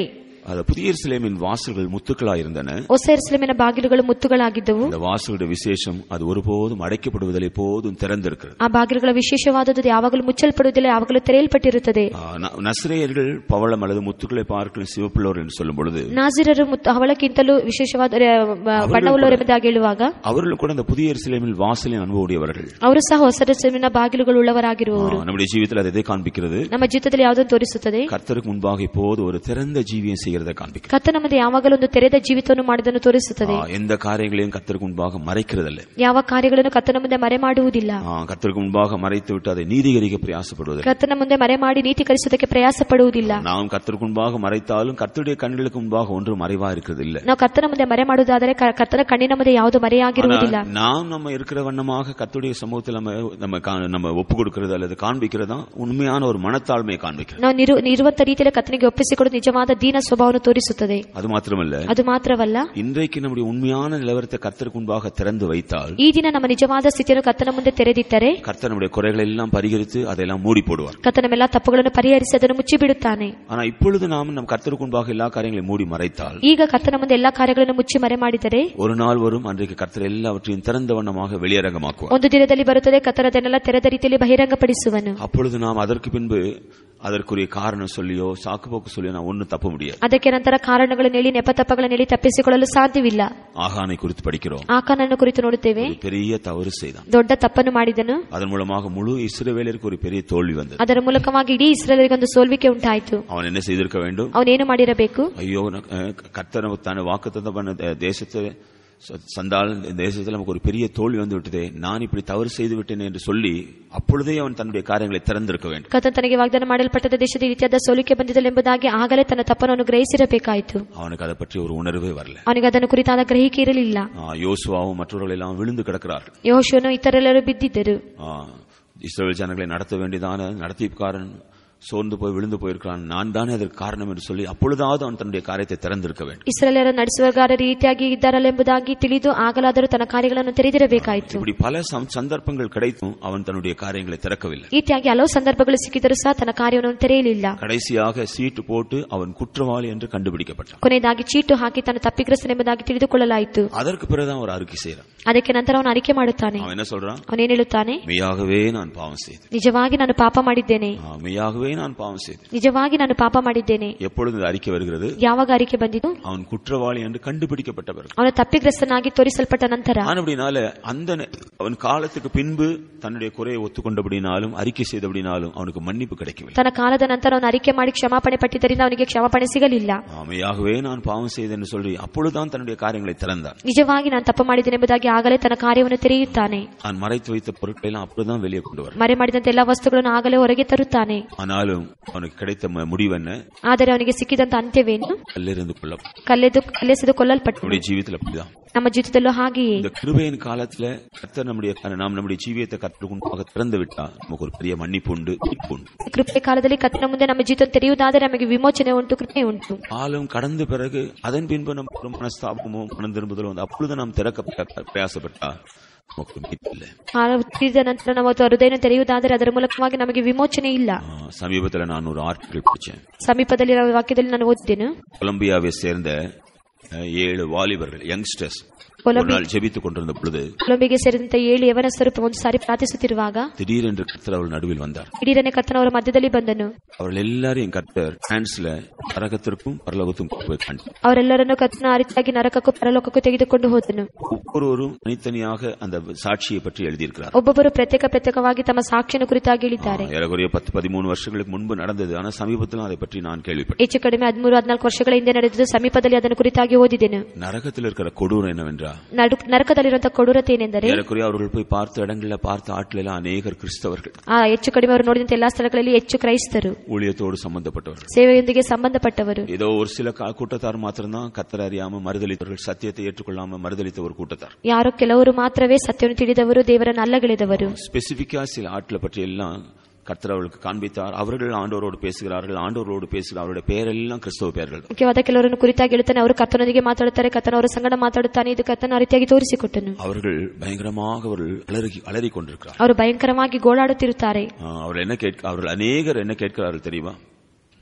S1: அது புதிய எருசலேமின் வாசல்கள் முத்துக்களாய் இருந்தன
S2: ಹೊಸ ಎರುಸಲೇಮಿನ ಬಾಗಿಲುಗಳು ಮುತ್ತುಗಳಾಗಿದ್ದವು
S1: இந்த வாசலுடைய விசேஷம் அது ஒருபோதும் அடைக்கப்படுவதில் எப்போதும் திறந்திருக்கிறது
S2: ಆ ಬಾಗಿಲುಗಳ ವಿಶೇಷವಾದದ್ದು ಯಾವಾಗಲೂ ಮುಚ್ಚಲ್ಪಡುವುದಿಲ್ಲ ಯಾವಾಗಲೂ ತೆರೆಯಲ್ಪಟ್ಟಿರುತ್ತದೆ
S1: ஆ, ந- நசரேயர்கள் பவளம் அல்லது முத்துக்களை பார்க்கலும் சிவப்புள்ளவர் என்று சொல்லும் பொழுது
S2: ನಾಜಿರರು ಮುತ್ತು ಹವಳಕ್ಕಿಂತಲೂ ವಿಶೇಷವಾದ ಆ, ಬಣ್ಣವುಳ್ಳವರೆಂಬುದಾಗಿ ಹೇಳುವಾಗ
S1: அவர்கள் கூட அந்த புதிய எருசலேமில் வாசலின் அனுபவமுடையவர்கள்
S2: ಅವರು ಸಹ ಹೊಸ ಎರುಸಲೇಮಿನ ಬಾಗಿಲುಗಳು ಉಳ್ಳವರಾಗಿರುವವರು
S1: ஆ, நம்முடைய ஜீவிதத்தில் அது எதை காண்பிக்கிறது
S2: ನಮ್ಮ ಜೀವಿತದಲ್ಲಿ ಯಾವುದನ್ನು ತೋರಿಸುತ್ತದೆ
S1: கர்த்தருக்கு முன்பாக இப்போது ஒரு திறந்த ஜீவியம் செய்கிறதை காண்பிக்கிறது
S2: ಕರ್ತನ ಮುಂದೆ ಯಾವಾಗಲೂ ಒಂದು ತೆರೆದ ಜೀವಿತವನ್ನು ಮಾಡುವುದನ್ನು ತೋರಿಸುತ್ತದೆ
S1: ஆ, எந்த காரியங்களையும் கர்த்தருக்கு முன்பாக மறைக்கிறதல்ல
S2: ಯಾವ ಕಾರ್ಯಗಳನ್ನು ಕರ್ತನ ಮುಂದೆ ಮರೆ ಮಾಡುವುದಿಲ್ಲ
S1: ஆ, கர்த்தருக்கு முன்பாக மறைத்து விட்டு அதை நீதிகரிக்க பிரயாசப்படுவதில்லை
S2: ಕರ್ತನ ಮುಂದೆ ಮರೆ ಮಾಡಿ ನೀತೀಕರಿಸುವುದಕ್ಕೆ ಪ್ರಯಾಸ ಪಡುವುದಿಲ್ಲ
S1: நாம் கர்த்தருக்கு முன்பாக மறைத்தாலும் கர்த்தருடைய கண்களுக்கு முன்பாக ஒன்று மறைவா இருக்கிறது இல்ல
S2: ನಾವು ಕರ್ತನ ಮುಂದೆ ಮರೆ ಮಾಡುವುದಾದರೆ ಕ- ಕರ್ತನ ಕಣ್ಣಿನ ಮುಂದೆ ಯಾವುದು ಮರೆಯಾಗಿರುವುದಿಲ್ಲ
S1: நாம் நம்ம இருக்கிற வண்ணமாக கர்த்தருடைய சமூகத்தில் நம்ம நம்ம கா- நம்ம ஒப்பு கொடுக்கிறது அல்லது காண்பிக்கிறது தான் உண்மையான ஒரு மனத்தாழ்மையை காண்பிக்கிறது
S2: ನಾವು ನಿರು ಇರುವಂತ ರೀತಿಯಲ್ಲಿ ಕರ್ತನಿಗೆ ಒಪ್ಪಿಸಿಕೊಡು ನಿಜವಾದ ದೀನ ಸ್ವಭಾವವನ್ನು ತೋರಿಸುತ್ತದೆ
S1: அது மாத்திரமல்ல
S2: ಅದು ಮಾತ್ರವಲ್ಲ
S1: இன்றைக்கு நம்முடைய உண்மையான நிலவரத்தை கர்த்தருக்கு முன்பாக திறந்து வைத்தால்
S2: ಈ ದಿನ ನಮ್ಮ ನಿಜವಾದ ಸ್ಥಿತಿಯನ್ನು ಕರ್ತನ ಮುಂದೆ ತೆರೆದಿಟ್ಟರೆ
S1: கர்த்தர் நம்முடைய குறைகளை எல்லாம் பரிகரித்து அதெல்லாம் மூடி போடுவார்
S2: ಕರ್ತನ ಎಲ್ಲ ತಪ್ಪುಗಳನ್ನು ಪರಿಹರಿಸಿ ಅದನ್ನು ಮುಚ್ಚಿಬಿಡುತ್ತಾನೆ
S1: ஆனா இப்பொழுது நாம் நம் கர்த்தருக்கு முன்பாக எல்லா காரியங்களையும் மூடி மறைத்தால்
S2: ಈಗ ಕರ್ತನ ಮುಂದೆ ಎಲ್ಲಾ ಕಾರ್ಯಗಳನ್ನು ಮುಚ್ಚಿ ಮರೆ ಮಾಡಿದರೆ
S1: ஒரு நாள் வரும் அன்றைக்கு கர்த்தர் எல்லாவற்றையும் திறந்த வண்ணமாக வெளியரங்கமாக்குவார்
S2: ಒಂದು ದಿನದಲ್ಲಿ ಬರುತ್ತದೆ ಕರ್ತನದನ್ನೆಲ್ಲ ತೆರೆದ ರೀತಿಯಲ್ಲಿ ಬಹಿರಂಗಪಡಿಸುವನು
S1: அப்பொழுது நாம் அதற்கு பின்பு அதற்குரிய காரணம் சொல்லியோ சாக்குப்போக்கு சொல்லியோ நான் ஒன்னும் தப்ப முடியாது
S2: ಅದಕ್ಕೆ ನಂತರ ಕಾರಣಗಳನ್ನು ಹೇಳಿ ನೆಪತಪ್ಪಗಳನ್ನು ಹೇಳಿ ತಪ್ಪಿಸಿಕೊಳ್ಳಲು ಸಾಧ್ಯವಿಲ್ಲ
S1: ஆகானை குறித்து படிக்கிறோம்
S2: ಆಕಾನನ್ನು ಕುರಿತು ನೋಡುತ್ತೇವೆ
S1: ஒரு பெரிய தவறு செய்தான்
S2: ದೊಡ್ಡ ತಪ್ಪನ್ನು ಮಾಡಿದನು
S1: அதன் மூலமாக முழு இஸ்ரவேலருக்கு ஒரு பெரிய தோல்வி வந்தது
S2: ಅದರ ಮೂಲಕವಾಗಿ ಇಡೀ ಇಸ್ರೇಲರಿಗೆ ಒಂದು ಸೋಲ್ವಿಕೆ ಉಂಟಾಯಿತು
S1: அவன் என்ன செய்திருக்க வேண்டும்
S2: ಅವನೇನು ಮಾಡಿರಬೇಕು
S1: ஐயோ ந- அஹ் கர்த்தர் தான வாக்குத்தத்தம் பண்ண தே- தேசத்தை ச- சந்தால் இந்த தேசத்தில் நமக்கு ஒரு பெரிய தோல்வி வந்து விட்டதே நான் இப்படி தவறு செய்து விட்டேன் என்று சொல்லி அப்பொழுதே அவன் தன்னுடைய காரியங்களை திறந்திருக்க வேண்டும்
S2: ಕರ್ತನ್ ತನಗೆ ವಾಗ್ದಾನ ಮಾಡಲ್ಪಟ್ಟದ ದೇಶದ ಈ ರೀತಿಯಾದ ಸೋಲಿಕೆ ಬಂದಿದ್ದಲ್ಲ ಎಂಬುದಾಗಿ ಆಗಲೇ ತನ್ನ ತಪ್ಪನ್ನು ಅವನು ಗ್ರಹಿಸಿರಬೇಕಾಯಿತು
S1: அவனுக்கு அதை பற்றி ஒரு உணர்வே வரல
S2: ಅವನಿಗೆ ಅದನ್ನು ಕುರಿತಾದ ಗ್ರಹಿಕೆ ಇರಲಿಲ್ಲ
S1: ஆ, யோசுவாவும் மற்றவர்கள் எல்லாம் விழுந்து கிடக்கிறார்கள்
S2: ಯೋಶುವನು ಇತರೆಲ್ಲರೂ ಬಿದ್ದಿದ್ದರು
S1: ஆ, இஸ்ரவேல் ஜனங்களை நடத்த வேண்டியதான நடத்திப்புக்காரன் சோர்ந்து போய் விழுந்து போயிருக்கிறான் நான் தானே அதற்கு காரணம் என்று சொல்லி அப்பொழுதாவது அவன் தன்னுடைய காரியத்தை திறந்திருக்க வேண்டும்
S2: ಇಸ್ರೇಲರ ನಡೆಸುವಗಾರರ ರೀತಿಯಾಗಿ ಇದ್ದಾರಲ್ಲ ಎಂಬುದಾಗಿ ತಿಳಿದು ಆಗಲಾದರೂ ತನ್ನ ಕಾರ್ಯಗಳನ್ನು ತೆರೆದಿರಬೇಕಾಯಿತು
S1: இப்படி பல சம்- சந்தர்ப்பங்கள் கிடைத்தும் அவன் தன்னுடைய காரியங்களை திறக்கவில்லை
S2: ಈ ರೀತಿಯಾಗಿ ಹಲವು ಸಂದರ್ಭಗಳು ಸಿಕ್ಕಿದರೂ ಸಹ ತನ್ನ ಕಾರ್ಯವನ್ನು ಅವನು ತೆರೆಯಲಿಲ್ಲ
S1: கடைசியாக சீட்டு போட்டு அவன் குற்றவாளி என்று கண்டுபிடிக்கப்பட்டான்
S2: ಕೊನೆಯದಾಗಿ ಚೀಟು ಹಾಕಿ ತನ್ನ ತಪ್ಪಿಗ್ರಸ್ತನೆಂಬುದಾಗಿ ತಿಳಿದುಕೊಳ್ಳಲಾಯಿತು
S1: அதற்கு பிறகுதான் ஒரு அறிக்கை செய்யறான்
S2: ಅದಕ್ಕೆ ನಂತರ ಅವನು ಅರಿಕೆ ಮಾಡುತ್ತಾನೆ
S1: அவன் என்ன சொல்றான்
S2: ಅವನೇನು ಹೇಳುತ್ತಾನೆ
S1: மெய்யாகவே நான் பாவம் செய்தேன்
S2: ನಿಜವಾಗಿ ನಾನು ಪಾಪ ಮಾಡಿದ್ದೇನೆ
S1: ஆ, மெய்யாகவே நான் பாவம் செய்தேன்
S2: ನಿಜವಾಗಿ ನಾನು ಪಾಪ ಮಾಡಿದ್ದೇನೆ
S1: எப்பொழுது இந்த அறிக்கை வருகிறது
S2: ಯಾವಾಗ ಅರಿಕೆ ಬಂದಿದ್ದು
S1: அவன் குற்றவாளி என்று கண்டுபிடிக்கப்பட்ட பிறகு
S2: ಅವನು ತಪ್ಪಿಗ್ರಸ್ತನಾಗಿ ತೋರಿಸಲ್ಪಟ್ಟ ನಂತರ
S1: ஆனபடினால அந்த நே- அவன் காலத்துக்கு பின்பு தன்னுடைய குறையை ஒத்துக்கொண்டபடினாலும் அறிக்கை செய்தபடினாலும் அவனுக்கு மன்னிப்பு கிடைக்கவில்லை
S2: ತನ್ನ ಕಾಲದ ನಂತರ ಅವನು ಅರಿಕೆ ಮಾಡಿ ಕ್ಷಮಾಪಣೆ ಪಟ್ಟಿದ್ದರಿಂದ அவನಿಗೆ ಕ್ಷಮಾಪಣೆ ಸಿಗಲಿಲ್ಲ
S1: ஆமையாகவே நான் பாவம் செய்தேன் என்று சொல்லி அப்பொழுதுதான் தன்னுடைய காரியங்களை திறந்தான்
S2: ನಿಜವಾಗಿ ನಾನು ತಪ್ಪು ಮಾಡಿದ್ದೇನೆ ಎಂಬುದಾಗಿ ಆಗಲೇ ತನ್ನ ಕಾರ್ಯವನ್ನು ತೆರೆಯುತ್ತಾನೆ
S1: நான் மறைத்து வைத்த பொருட்களை எல்லாம் அப்பொழுதுதான் வெளியே கொண்டு வரும்
S2: ಮರೆ ಮಾಡಿದಂತ ಎಲ್ಲಾ ವಸ್ತುಗಳನ್ನು ಆಗಲೇ ಹೊರಗೆ ತರುತ್ತಾನೆ
S1: ஆனாலும் அவனுக்கு கிடைத்த ம- முடிவு என்ன
S2: ಆದರೆ ಅವನಿಗೆ ಸಿಕ್ಕಿದಂತ ಅಂತ್ಯವೇನು
S1: கல்லிருந்து கொள்ள
S2: ಕಲ್ಲೆದು ಕಲ್ಲೆಸೆದು ಕೊಲ್ಲಲ್ಪಟ್ಟನು
S1: நம்முடைய ஜீவியத்தில் அப்படிதான்
S2: ನಮ್ಮ ಜೀವಿತದಲ್ಲೂ ಹಾಗೆಯೇ
S1: இந்த கிருபையின் காலத்துல கர்த்தர் நம்முடைய நாம் நம்முடைய ஜீவியத்தை கற்றுக் முன்பாக திறந்து விட்டா நமக்கு ஒரு பெரிய மன்னிப்பு உண்டு மீட்பு உண்டு
S2: ಕೃಪೆ ಕಾಲದಲ್ಲಿ ಕರ್ತನ ಮುಂದೆ ನಮ್ಮ ಜೀವಿತ ತೆರೆಯುವುದಾದರೆ ನಮಗೆ ವಿಮೋಚನೆ ಉಂಟು ಕೃಪೆ ಉಂಟು
S1: காலம் கடந்த பிறகு அதன் பின்பு நம்ம ஒரு மனஸ்தாபமோ மனம் திரும்புதலோ வந்து அப்பொழுது நாம் திறக்க பிரயாசப்பட்டா நமக்கு மீட்பு இல்லை
S2: ಕಾಲ ತೀರಿದ ನಂತರ ನಾವು ಅದು ಹೃದಯನ ತೆರೆಯುವುದಾದರೆ ಅದರ ಮೂಲಕವಾಗಿ ನಮಗೆ ವಿಮೋಚನೆ ಇಲ್ಲ
S1: ஆ, சமீபத்துல நான் ஒரு ஆர்டிக்கல் படிச்சேன்
S2: ಸಮೀಪದಲ್ಲಿ ನಾವು ವಾಕ್ಯದಲ್ಲಿ ನಾನು ಓದಿದ್ದೇನು
S1: கொலம்பியாவை சேர்ந்த அஹ், ஏழு வாலிபர்கள் யங்ஸ்டர்ஸ் ஒரு
S2: கொலம்பி-
S1: நாள் ஜெபித்துக் கொண்டிருந்த பொழுது
S2: ಕೊಲಂಬಿಗೆ ಸೇರಿದಂತೆ ಏಳು ಯವನಸ್ಥರು ಒಂದು ಸಾರಿ ಪ್ರಾರ್ಥಿಸುತ್ತಿರುವಾಗ
S1: திடீரென்று கர்த்தர் அவள் நடுவில் வந்தார்
S2: ಇಡೀರನೆ ಕರ್ತನವರ ಮಧ್ಯದಲ್ಲಿ ಬಂದನು
S1: அவர்கள் எல்லாரையும் கர்த்தர் பிரான்ஸ்ல நரகத்திற்கும் பரலோகத்திற்கும் போய் கண்டார்
S2: ಅವರೆಲ್ಲರನ್ನು ಕರ್ತನ ಆ ರೀತಿಯಾಗಿ ನರಕಕ್ಕೂ ಪರಲೋಕಕ್ಕೂ ತೆಗೆದುಕೊಂಡು ಹೋದನು
S1: ஒவ்வொருவரும் தனித்தனியாக அந்த சாட்சியை பற்றி எழுதியிருக்கிறார்
S2: ಒಬ್ಬೊಬ್ಬರು ಪ್ರತ್ಯೇಕ ಪ್ರತ್ಯೇಕವಾಗಿ ತಮ್ಮ ಸಾಕ್ಷಿಯನ್ನು ಕುರಿತಾಗಿ ಹೇಳಿದ್ದಾರೆ
S1: ஏறக்குறைய பத்து பதிமூணு வருஷங்களுக்கு முன்பு நடந்தது ஆனா சமீபத்திலும் அதை பற்றி நான் கேள்விப்பட்டேன்
S2: ಹೆಚ್ಚು ಕಡಿಮೆ ಹದಿಮೂರು ಹದಿನಾಲ್ಕು ವರ್ಷಗಳ ಹಿಂದೆ ನಡೆದಿದ್ದು ಸಮೀಪದಲ್ಲಿ ಅದನ್ನು ಕುರಿತಾಗಿ ಓದಿದೆನು
S1: நரகத்தில் இருக்கிற கொடூரம் என்னவென்றா
S2: ನಡು- ನರಕದಲ್ಲಿರುವಂತಹ ಕೊಡೂರತೆ ಏನೆಂದರೆ
S1: ஏறக்குறைய அவர்கள் போய் பார்த்த இடங்களில் பார்த்த ஆட்கள் எல்லாம் அநேகர் கிறிஸ்தவர்கள்
S2: ಆ ಹೆಚ್ಚು ಕಡಿಮೆ ಅವರು ನೋಡಿದಂತ ಎಲ್ಲಾ ಸ್ಥಳಗಳಲ್ಲಿ ಹೆಚ್ಚು ಕ್ರೈಸ್ತರು
S1: ஊழியத்தோடு சம்பந்தப்பட்டவர்கள்
S2: ಸೇವೆಯೊಂದಿಗೆ ಸಂಬಂಧಪಟ್ಟವರು
S1: ஏதோ ஒரு சில கா- கூட்டத்தார் மாத்திரம்தான் கத்தர் அறியாம மறுதளித்தவர்கள் சத்தியத்தை ஏற்றுக்கொள்ளாம மறுதளித்த ஒரு கூட்டத்தார்
S2: ಯಾರೋ ಕೆಲವರು ಮಾತ್ರವೇ ಸತ್ಯವನ್ನು ತಿಳಿದವರು ದೇವರನ್ನು ಅಲ್ಲಗೆಳೆದವರು
S1: ஸ்பெசிபிக்கா சில ஆட்களை பற்றி எல்லாம் கர்த்தர் அவர்களுக்கு காண்பித்தார் அவர்கள் ஆண்டவரோடு பேசுகிறார்கள் ஆண்டவரோடு பேசுகிற அவருடைய பெயரெல்லாம் கிறிஸ்தவ பெயர்கள் தான்.
S2: ಮುಖ್ಯವಾದ ಕೆಲವರನ್ನು ಕುರಿತಾಗಿ ಹೇಳ್ತಾನೆ ಅವರು ಕರ್ತನೊಂದಿಗೆ ಮಾತಾಡುತ್ತಾರೆ ಕರ್ತನ ಅವರ ಸಂಗಡ ಮಾತಾಡುತ್ತಾನೆ ಇದು ಕರ್ತನ ಆ ರೀತಿಯಾಗಿ ತೋರಿಸಿಕೊಟ್ಟನು
S1: அவர்கள் பயங்கரமாக அவர்கள் அலறி அலறி கொண்டிருக்கிறார்
S2: ಅವರು ಭಯಂಕರವಾಗಿ ಗೋಳಾಡುತ್ತಿರುತ್ತಾರೆ
S1: ஆ, அவர்கள் என்ன கேட்க அவர்கள் அநேகர் என்ன கேட்கிறார்கள் தெரியுமா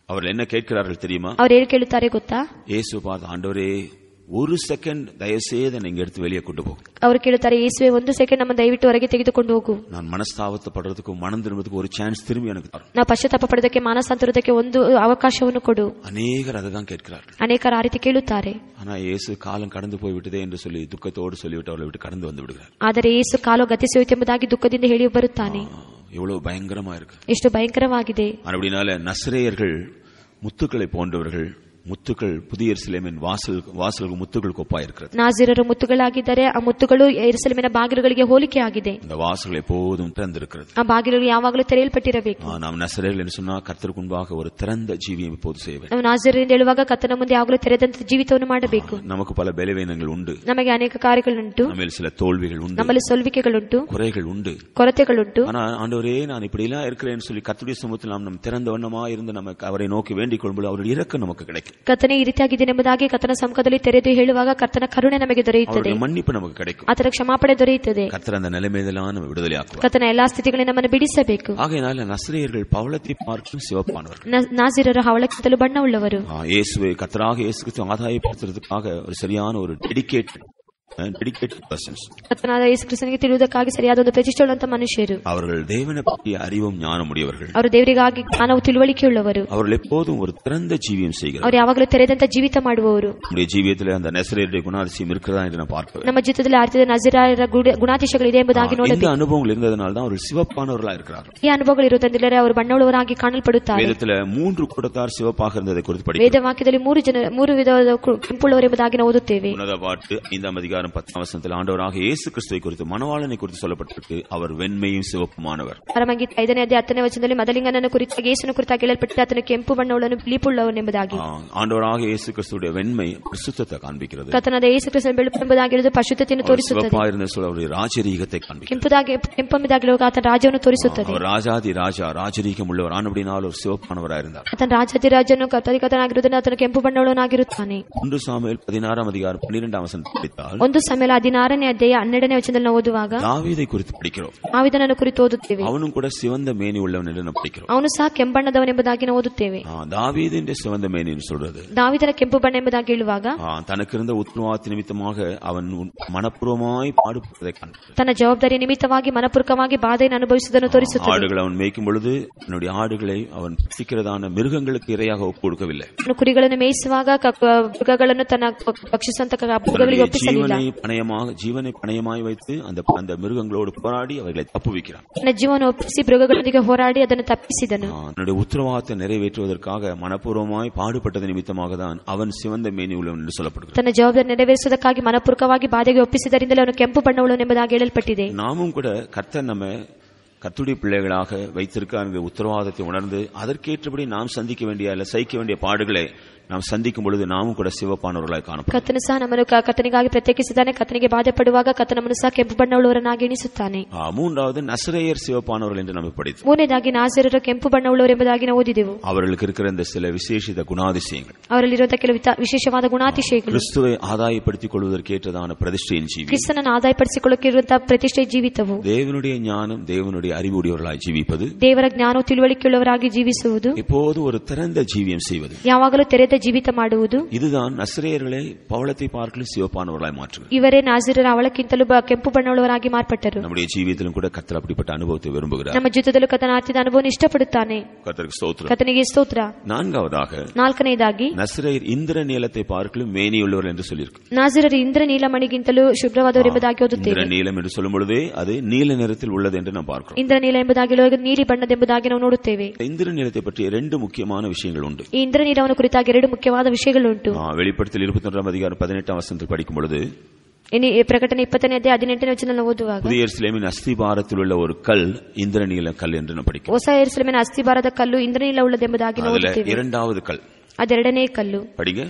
S1: அவர்கள் என்ன கேட்கிறார்கள் தெரியுமா
S2: ಅವ್ರು ಹೇಳಿ ಕೇಳುತ್ತಾರೆ ಗೊತ್ತಾ
S1: இயேசு பார்த்து ஆண்டவரே ஒரு செகண்ட் தயவுசெய்து நீங்க எடுத்து வெளியே கொண்டு போகும்
S2: ಅವರು ಕೇಳುತ್ತಾರೆ ಯೇಸುವೆ ಒಂದು ಸೆಕೆಂಡ್ ನಮ್ಮ ದಯವಿಟ್ಟು ಹೊರಗೆ ತೆಗೆದುಕೊಂಡು ಹೋಗು
S1: நான் மனஸ்தாபத்தை படுறதுக்கும் மனம் திரும்புறதுக்கும் ஒரு சான்ஸ் திரும்பி எனக்கு தரும்
S2: ನಾವು ಪಶ್ಚಾತ್ತಾಪ ಪಡೆದಕ್ಕೆ ಮಾನಸಾಂತರದಕ್ಕೆ ಒಂದು ಅವಕಾಶವನ್ನು ಕೊಡು
S1: அநேகர் அதுதான் கேட்கிறார்கள்
S2: ಅನೇಕರು ಆ ರೀತಿ ಕೇಳುತ್ತಾರೆ
S1: ஆனா இயேசு காலம் கடந்து போய் விட்டதே என்று சொல்லி துக்கத்தோடு சொல்லிவிட்டு அவர்களை விட்டு கடந்து வந்து விடுகிறார்
S2: ಆದರೆ ಯೇಸು ಕಾಲು ಗತಿಸಿ ಹೋಯಿತು ಎಂಬುದಾಗಿ ದುಃಖದಿಂದ ಹೇಳಿ ಬರುತ್ತಾನೆ
S1: ஆ, எவ்வளவு பயங்கரமா இருக்கு
S2: ಎಷ್ಟು ಭಯಂಕರವಾಗಿದೆ
S1: அப்படினால நசரேயர்கள் முத்துக்களை போன்றவர்கள் முத்துக்கள் புதிய எருசலேமின் வாசல் வாசல் முத்துக்களுக்கு ஒப்பா இருக்கிறது
S2: ನಾಜಿರರು ಮುತ್ತುಗಳಾಗಿದ್ದರೆ ಆ ಮುತ್ತುಗಳು ಎರುಸಲೇಮಿನ ಬಾಗಿಲುಗಳಿಗೆ ಹೋಲಿಕೆ ಆಗಿದೆ
S1: இந்த வாசல் எப்போதும் திறந்திருக்கிறது
S2: ಆ ಬಾಗಿಲುಗಳು ಯಾವಾಗಲೂ ತೆರೆಯಲ್ಪಟ್ಟಿರಬೇಕು
S1: ஆ, நாம் நசரேயர்கள் என்று சொன்னா கர்த்தருக்கு முன்பாக ஒரு திறந்த ஜீவியம் இப்போது செய்ய வேண்டும்
S2: ನಾವು ನಾಜಿರಿಂದ ಹೇಳುವಾಗ ಕತ್ತನ ಮುಂದೆ ಯಾವಾಗಲೂ ತೆರೆದಂತ ಜೀವಿತವನ್ನು ಮಾಡಬೇಕು
S1: நமக்கு பல பலவீனங்கள் உண்டு
S2: ನಮಗೆ ಅನೇಕ ಕಾರ್ಯಗಳುಂಟು
S1: நம்மில் சில தோல்விகள் உண்டு
S2: ನಮ್ಮಲ್ಲಿ ಸೋಲ್ವಿಕೆಗಳುಂಟು
S1: குறைகள் உண்டு
S2: ಕೊರತೆಗಳುಂಟು
S1: ஆனா ஆண்டவரே நான் இப்படி எல்லாம் இருக்கிறேன்னு சொல்லி கர்த்தருடைய சமூகத்தில் நாம் நம் திறந்த வண்ணமா இருந்து நமக்கு அவரை நோக்கி வேண்டிக் கொள்ளும்போது அவருடைய இரக்கம் நமக்கு கிடைக்கும்
S2: ಕರ್ತನೆ ಈ ರೀತಿಯಾಗಿದ್ದೇನೆ ಎಂಬುದಾಗಿ ಕರ್ತನ ಸಮ್ಮುಖದಲ್ಲಿ ತೆರೆದು ಹೇಳುವಾಗ ಕರ್ತನ ಕರುಣೆ ನಮಗೆ ದೊರೆಯುತ್ತದೆ
S1: அவருடைய மன்னிப்பு நமக்கு கிடைக்கும்
S2: ಆತರ ಕ್ಷಮಾಪಣೆ ದೊರೆಯುತ್ತದೆ
S1: கர்த்தர் அந்த நிலைமையெல்லாம் நம்ம விடுதலை ஆக்குவார்
S2: ಕರ್ತನ ಎಲ್ಲಾ ಸ್ಥಿತಿಗಳಿಂದ ನಮ್ಮನ್ನು ಬಿಡಿಸಬೇಕು
S1: ஆகையினால நசரேயர்கள் பவளத்தை பார்க்கும் சிவப்பானவர்கள்
S2: ನ- ನಾಜಿರರು ಹವಳಕ್ಕಿಂತಲೂ ಬಣ್ಣವುಳ್ಳವರು
S1: ஆ, இயேசுவை கர்த்தராக இயேசு கிறிஸ்து ஆதாயப்படுத்துறதுக்காக ஒரு சரியான ஒரு டெடிகேட் டெடிகேட்டட் பர்சன்ஸ்
S2: ಕರ್ತನಾದ ಯೇಸು ಕ್ರಿಸ್ತನಿಗೆ ತಿಳಿಯುವುದಕ್ಕಾಗಿ ಸರಿಯಾದ ಒಂದು ಪ್ರತಿಷ್ಠೆಯುಳ್ಳಂತ ಮನುಷ್ಯರು
S1: அவர்கள் தேவனை பற்றிய அறிவும் ஞானம் உடையவர்கள்
S2: ಅವರು ದೇವರಿಗಾಗಿ ಜ್ಞಾನವು ತಿಳುವಳಿಕೆಯುಳ್ಳವರು
S1: அவர்கள் எப்போதும் ஒரு திறந்த ஜீவியம் செய்கிறார்
S2: ಅವರು ಯಾವಾಗಲೂ ತೆರೆದಂತ ಜೀವಿತ ಮಾಡುವವರು
S1: நம்முடைய ஜீவியத்தில் அந்த நெசரேடைய குணாதிசயம் இருக்கிறதா என்று நான் பார்க்க
S2: ನಮ್ಮ ಜೀವಿತದಲ್ಲಿ ಆರ್ಥಿಕ ನಜರಾಯರ ಗುಣ- ಗುಣಾತಿಶಯಗಳಿದೆ ಎಂಬುದಾಗಿ
S1: இந்த
S2: ನೋಡಬೇಕು
S1: அனுபவங்கள் இருந்ததனால தான் அவர்கள் சிவப்பானவர்களா இருக்கிறார்கள்
S2: ಈ ಅನುಭವಗಳು ಇರುವುದೆಂದರೆ ಅವರು ಬಣ್ಣವುಳ್ಳವರಾಗಿ ಕಾಣಲ್ಪಡುತ್ತಾರೆ
S1: வேதத்துல மூன்று கூட்டத்தார் சிவப்பாக இருந்ததை குறித்து படிக்கிறோம்
S2: ವೇದ ವಾಕ್ಯದಲ್ಲಿ ಮೂರು ಜನ ಮೂರು ವಿಧವಾದ ಕು- ಕೆಂಪುಳ್ಳವರು ಎಂಬುದಾಗಿ ನಾವು ಓದುತ್ತೇವೆ
S1: உன்னத பாட்டு ஐந்தாம் அதிகாரம் பத்தாம் வசனத்தில் ஆண்டவராக இயேசு கிறிஸ்துவை குறித்து மணவாளனை குறித்து சொல்லப்பட்டிருக்கு அவர் வெண்மையும் சிவப்புமானவர்
S2: ಪರಮಗೀತ ಐದನೇ ಅಧ್ಯಾಯ ಹತ್ತನೇ ವಚನದಲ್ಲಿ ಮದಲಿಂಗನನ್ನು ಕುರಿತಾಗಿ ಯೇಸುನ ಕುರಿತಾಗಿ ಹೇಳಲ್ಪಟ್ಟಿದೆ ಆತನು ಕೆಂಪು ಬಣ್ಣವುಳ್ಳವನು ಬಿಳಿಪುಳ್ಳವನೆಂಬುದಾಗಿ
S1: ஆ, ஆண்டவராக இயேசு கிறிஸ்துடைய வெண்மை பிரசுத்தத்தை காண்பிக்கிறது
S2: ಕರ್ತನಾದ ಯೇಸು ಕ್ರಿಸ್ತನ ಬೆಳುಪು ಎಂಬುದಾಗಿ ಹೇಳುವುದು ಪಶುದ್ಧತೆಯನ್ನು
S1: அவர்
S2: ತೋರಿಸುತ್ತದೆ
S1: சிவப்பா இருந்த சொல்ல அவருடைய ராஜரீகத்தை காண்பிக்கிறது
S2: ಕೆಂಪುದಾಗಿ ಕೆಂಪೆಂಬುದಾಗಿ ಹೇಳುವಾಗ ಆತನ ರಾಜ್ಯವನ್ನು ತೋರಿಸುತ್ತದೆ
S1: அவர் ராஜாதி ராஜா ராஜரீகம் உள்ளவர் ஆனபடினால் ஒரு சிவப்பானவராக இருந்தார்
S2: ಆತನ ರಾಜಾಧಿರಾಜನು ಕತ್ತರಿಕತನಾಗಿರುವುದನ್ನು ಆತನು ಕೆಂಪು ಬಣ್ಣವುಳ್ಳವನಾಗಿರುತ್ತಾನೆ
S1: ஒன்று சாமுவேல் பதினாறாம் அதிகாரம் பன்னிரெண்டாம் வசனம் படித்தால்
S2: ಒಂದು ಸಮಯ ಹದಿನಾರನೇ ಅಧ್ಯಾಯ ಹನ್ನೆರಡನೇ ವಚನದಲ್ಲಿ ನಾವು ಓದುವಾಗ
S1: தாவீதை குறித்து படிக்கிறோம்
S2: ಆವಿದನನ್ನು ಕುರಿತು ಓದುತ್ತೇವೆ
S1: அவனும் கூட சிவந்த மேனி உள்ளவன் என்று நாம் படிக்கிறோம்
S2: ಅವನು ಸಹ ಕೆಂಬಣ್ಣದವನೆಂಬುದಾಗಿ ನಾವು ಓದುತ್ತೇವೆ
S1: ஆ, தாவீதின் சிவந்த மேனின்னு சொல்றது
S2: ದಾವಿದನ ಕೆಂಪು ಬಣ್ಣ ಎಂಬುದಾಗಿ ಹೇಳುವಾಗ
S1: ஆ, தனக்கு இருந்த உத்தரவாத நிமித்தமாக அவன் உன்- மனப்பூர்வமாய் பாடுபட்டதை காண்கிறது
S2: ತನ್ನ ಜವಾಬ್ದಾರಿ ನಿಮಿತ್ತವಾಗಿ ಮನಪೂರ್ವಕವಾಗಿ ಬಾಧೆಯನ್ನು ಅನುಭವಿಸುವುದನ್ನು ತೋರಿಸುತ್ತದೆ
S1: ஆடுகள் அவன் மேய்க்கும் பொழுது தன்னுடைய ஆடுகளை அவன் பட்சிக்கிறதான மிருகங்களுக்கு இரையாக ஒப்பு கொடுக்கவில்லை
S2: ಅವನು ಕುರಿಗಳನ್ನು ಮೇಯಿಸುವಾಗ ಕ- ಕ- ಮೃಗಗಳನ್ನು ತನ್ನ ಪ- ಭಕ್ಷಿಸುವಂತ ಕ- ಮೃಗಗಳಿಗೆ
S1: தன்னுடைய
S2: ಒಪ್ಪಿಸಲಿಲ್ಲ
S1: ஜீவனை பணயமாக ஜீவனை பணயமாய் வைத்து அந்த அந்த மிருகங்களோடு போராடி அவைகளை தப்புவிக்கிறான்
S2: ತನ್ನ ಜೀವನ ಒಪ್ಪಿಸಿ ಮೃಗಗಳೊಂದಿಗೆ ಹೋರಾಡಿ ಅದನ್ನು ತಪ್ಪಿಸಿದನು
S1: ஆ, தன்னுடைய உத்தரவாதத்தை நிறைவேற்றுவதற்காக மனப்பூர்வமாய் பாடுபட்டது நிமித்தமாக தான் அவன் சிவந்த மேனி உள்ளவன் என்று சொல்லப்படுகிறது
S2: ತನ್ನ ಜವಾಬ್ದಾರಿ ನೆರವೇರಿಸುವುದಕ್ಕಾಗಿ ಮನಪೂರ್ವಕವಾಗಿ ಬಾಧೆಗೆ ಒಪ್ಪಿಸಿದರಿಂದಲೇ ಅವನು ಕೆಂಪು ಬಣ್ಣವುಳ್ಳವನು ಎಂಬುದಾಗಿ ಹೇಳಲ್ಪಟ್ಟಿದೆ
S1: நாமும் கூட கர்த்தர் நம்ம கர்த்துடைய பிள்ளைகளாக வைத்திருக்க என்கிற உத்தரவாதத்தை உணர்ந்து அதற்கேற்றபடி நாம் சந்திக்க வேண்டிய அல்ல சகிக்க வேண்டிய பாடுகளை நாம் சந்திக்கும் பொழுது நாமும் கூட சிவப்பானவர்களாய் காணப்படும்
S2: ಕತ್ತನು ಸಹ ನಮ್ಮನ್ನು ಕ- ಕರ್ತನಿಗಾಗಿ ಪ್ರತ್ಯೇಕಿಸಿದ್ದಾನೆ ಕತ್ತನಿಗೆ ಬಾಧೆ ಪಡುವಾಗ ಕತ್ತ ನಮ್ಮನ್ನು ಸಹ ಕೆಂಪು ಬಣ್ಣವುಳ್ಳವರನ್ನಾಗಿ ಎಣಿಸುತ್ತಾನೆ
S1: ஆ, மூன்றாவது நசரேயர் சிவப்பானவர்கள் என்று நம்ம படித்தோம்
S2: ಮೂರನೇದಾಗಿ ನಾಜರರು ಕೆಂಪು ಬಣ್ಣವುಳ್ಳವರು ಎಂಬುದಾಗಿ ನಾವು ಓದಿದೆವು
S1: அவர்களுக்கு இருக்கிற இந்த சில விசேஷித குணாதிசயங்கள்
S2: ಅವರಲ್ಲಿರುವಂತಹ ಕೆಲವು ವಿತ- ವಿಶೇಷವಾದ ಗುಣಾತಿಶಯಗಳು
S1: கிறிஸ்துவை ஆதாயப்படுத்திக் கொள்வதற்கேற்றதான பிரதிஷ்டையின் ஜீவி
S2: ಕ್ರಿಸ್ತನನ್ನು ಆದಾಯಪಡಿಸಿಕೊಳ್ಳುತ್ತಿರುವಂತಹ ಪ್ರತಿಷ್ಠೆ ಜೀವಿತವು
S1: தேவனுடைய ஞானம் தேவனுடைய அறிவுடையவர்களாய் ஜீவிப்பது
S2: ದೇವರ ಜ್ಞಾನವು ತಿಳುವಳಿಕೆಯುಳ್ಳವರಾಗಿ ಜೀವಿಸುವುದು
S1: எப்போது ஒரு திறந்த ஜீவியம் செய்வது
S2: ಯಾವಾಗಲೂ ತೆರೆದ ಜೀವಿತ ಮಾಡುವುದು
S1: இதுதான் நசரேயர்களை பவளத்தை பார்க்கலும் சிவப்பானவர்களாய் மாற்றுகிறது
S2: ಇವರೇ ನಾಜಿರರ ಅವಳಕ್ಕಿಂತಲೂ ಬ- ಕೆಂಪು ಬಣ್ಣವುಳ್ಳವರಾಗಿ ಮಾರ್ಪಟ್ಟರು
S1: நம்முடைய ஜீவியத்திலும் கூட கர்த்தர் அப்படிப்பட்ட அனுபவத்தை விரும்புகிறார்
S2: ನಮ್ಮ ಜೀವಿತದಲ್ಲೂ ಕತನ ಆರ್ಥಿದ ಅನುಭವ ಇಷ್ಟಪಡುತ್ತಾನೆ
S1: கர்த்தருக்கு ஸ்தோத்திரம்
S2: ಕತನಿಗೆ ಸ್ತೋತ್ರ
S1: நான்காவதாக
S2: ನಾಲ್ಕನೇದಾಗಿ
S1: நசரேயர் இந்திர நீலத்தை பார்க்கலும் மேனியுள்ளவர் என்று சொல்லியிருக்கு
S2: ನಾಜಿರರು ಇಂದ್ರ ನೀಲಮಣಿಗಿಂತಲೂ ಶುಭ್ರವಾದವರು ಎಂಬುದಾಗಿ ಓದುತ್ತೇವೆ
S1: இந்திர நீலம் என்று சொல்லும் பொழுதே அது நீல நிறத்தில் உள்ளது என்று நாம் பார்க்கிறோம்
S2: ಇಂದ್ರ ನೀಲ ಎಂಬುದಾಗಿ ಹೇಳುವಾಗ ನೀಲಿ ಬಣ್ಣದೆಂಬುದಾಗಿ ನಾವು ನೋಡುತ್ತೇವೆ
S1: இந்திர நீலத்தை பற்றிய ரெண்டு முக்கியமான விஷயங்கள் உண்டு
S2: ಈ ಇಂದ್ರ ನೀಲವನ್ನು ಕುರಿತಾಗಿ ಎರಡು ಮುಖ್ಯವಾದ ವಿಷಯಗಳುಂಟು
S1: ஆ, வெளிப்படுத்தல் இருபத்தி ஒன்றாம் அதிகாரம் பதினெட்டாம் வசனத்தில் படிக்கும் பொழுது
S2: ಇನ್ನು ಈ ಪ್ರಕಟಣೆ ಇಪ್ಪತ್ತನೇ ಅಧ್ಯಾಯ ಹದಿನೆಂಟನೇ ವಚನ ನಾವು ಓದುವಾಗ
S1: புதிய எருசலேமின் அஸ்திபாரத்தில் உள்ள ஒரு கல் இந்திர நீல கல் என்று நாம் படிக்கிறோம்
S2: ಹೊಸ ಎರುಸಲೇಮಿನ ಅಸ್ಥಿಭಾರದ ಕಲ್ಲು ಇಂದ್ರ ನೀಲ ಉಳ್ಳದೆಂಬುದಾಗಿ ನಾವು
S1: அதுல
S2: ಓದುತ್ತೇವೆ
S1: இரண்டாவது கல்
S2: ಅದೆರಡನೇ ಕಲ್ಲು
S1: படிங்க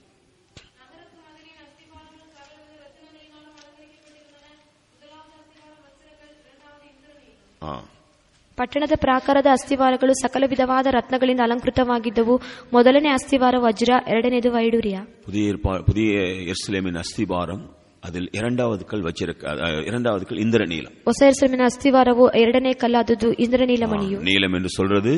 S1: ஆ.
S2: ಪಟ್ಟಣದ ಪ್ರಾಕಾರದ ಅಸ್ಥಿವಾರಗಳು ಸಕಲ ವಿಧವಾದ ರತ್ನಗಳಿಂದ ಅಲಂಕೃತವಾಗಿದ್ದವು ಮೊದಲನೇ ಅಸ್ಥಿವಾರ ವಜ್ರ ಎರಡನೇದು ವೈಡೂರ್ಯ
S1: புதிய ஏற்பா- புதிய எருசலேமின் அஸ்திபாரம் அதில் இரண்டாவது கல் வச்சிருக்க அஹ், இரண்டாவது கல் இந்திர நீலம்
S2: ಹೊಸ ಎರುಸಲೇಮಿನ ಅಸ್ಥಿವಾರವು ಎರಡನೇ ಕಲ್ಲು ಆದದ್ದು ಇಂದ್ರ ನೀಲಮಣಿಯು
S1: நீலம் என்று சொல்றது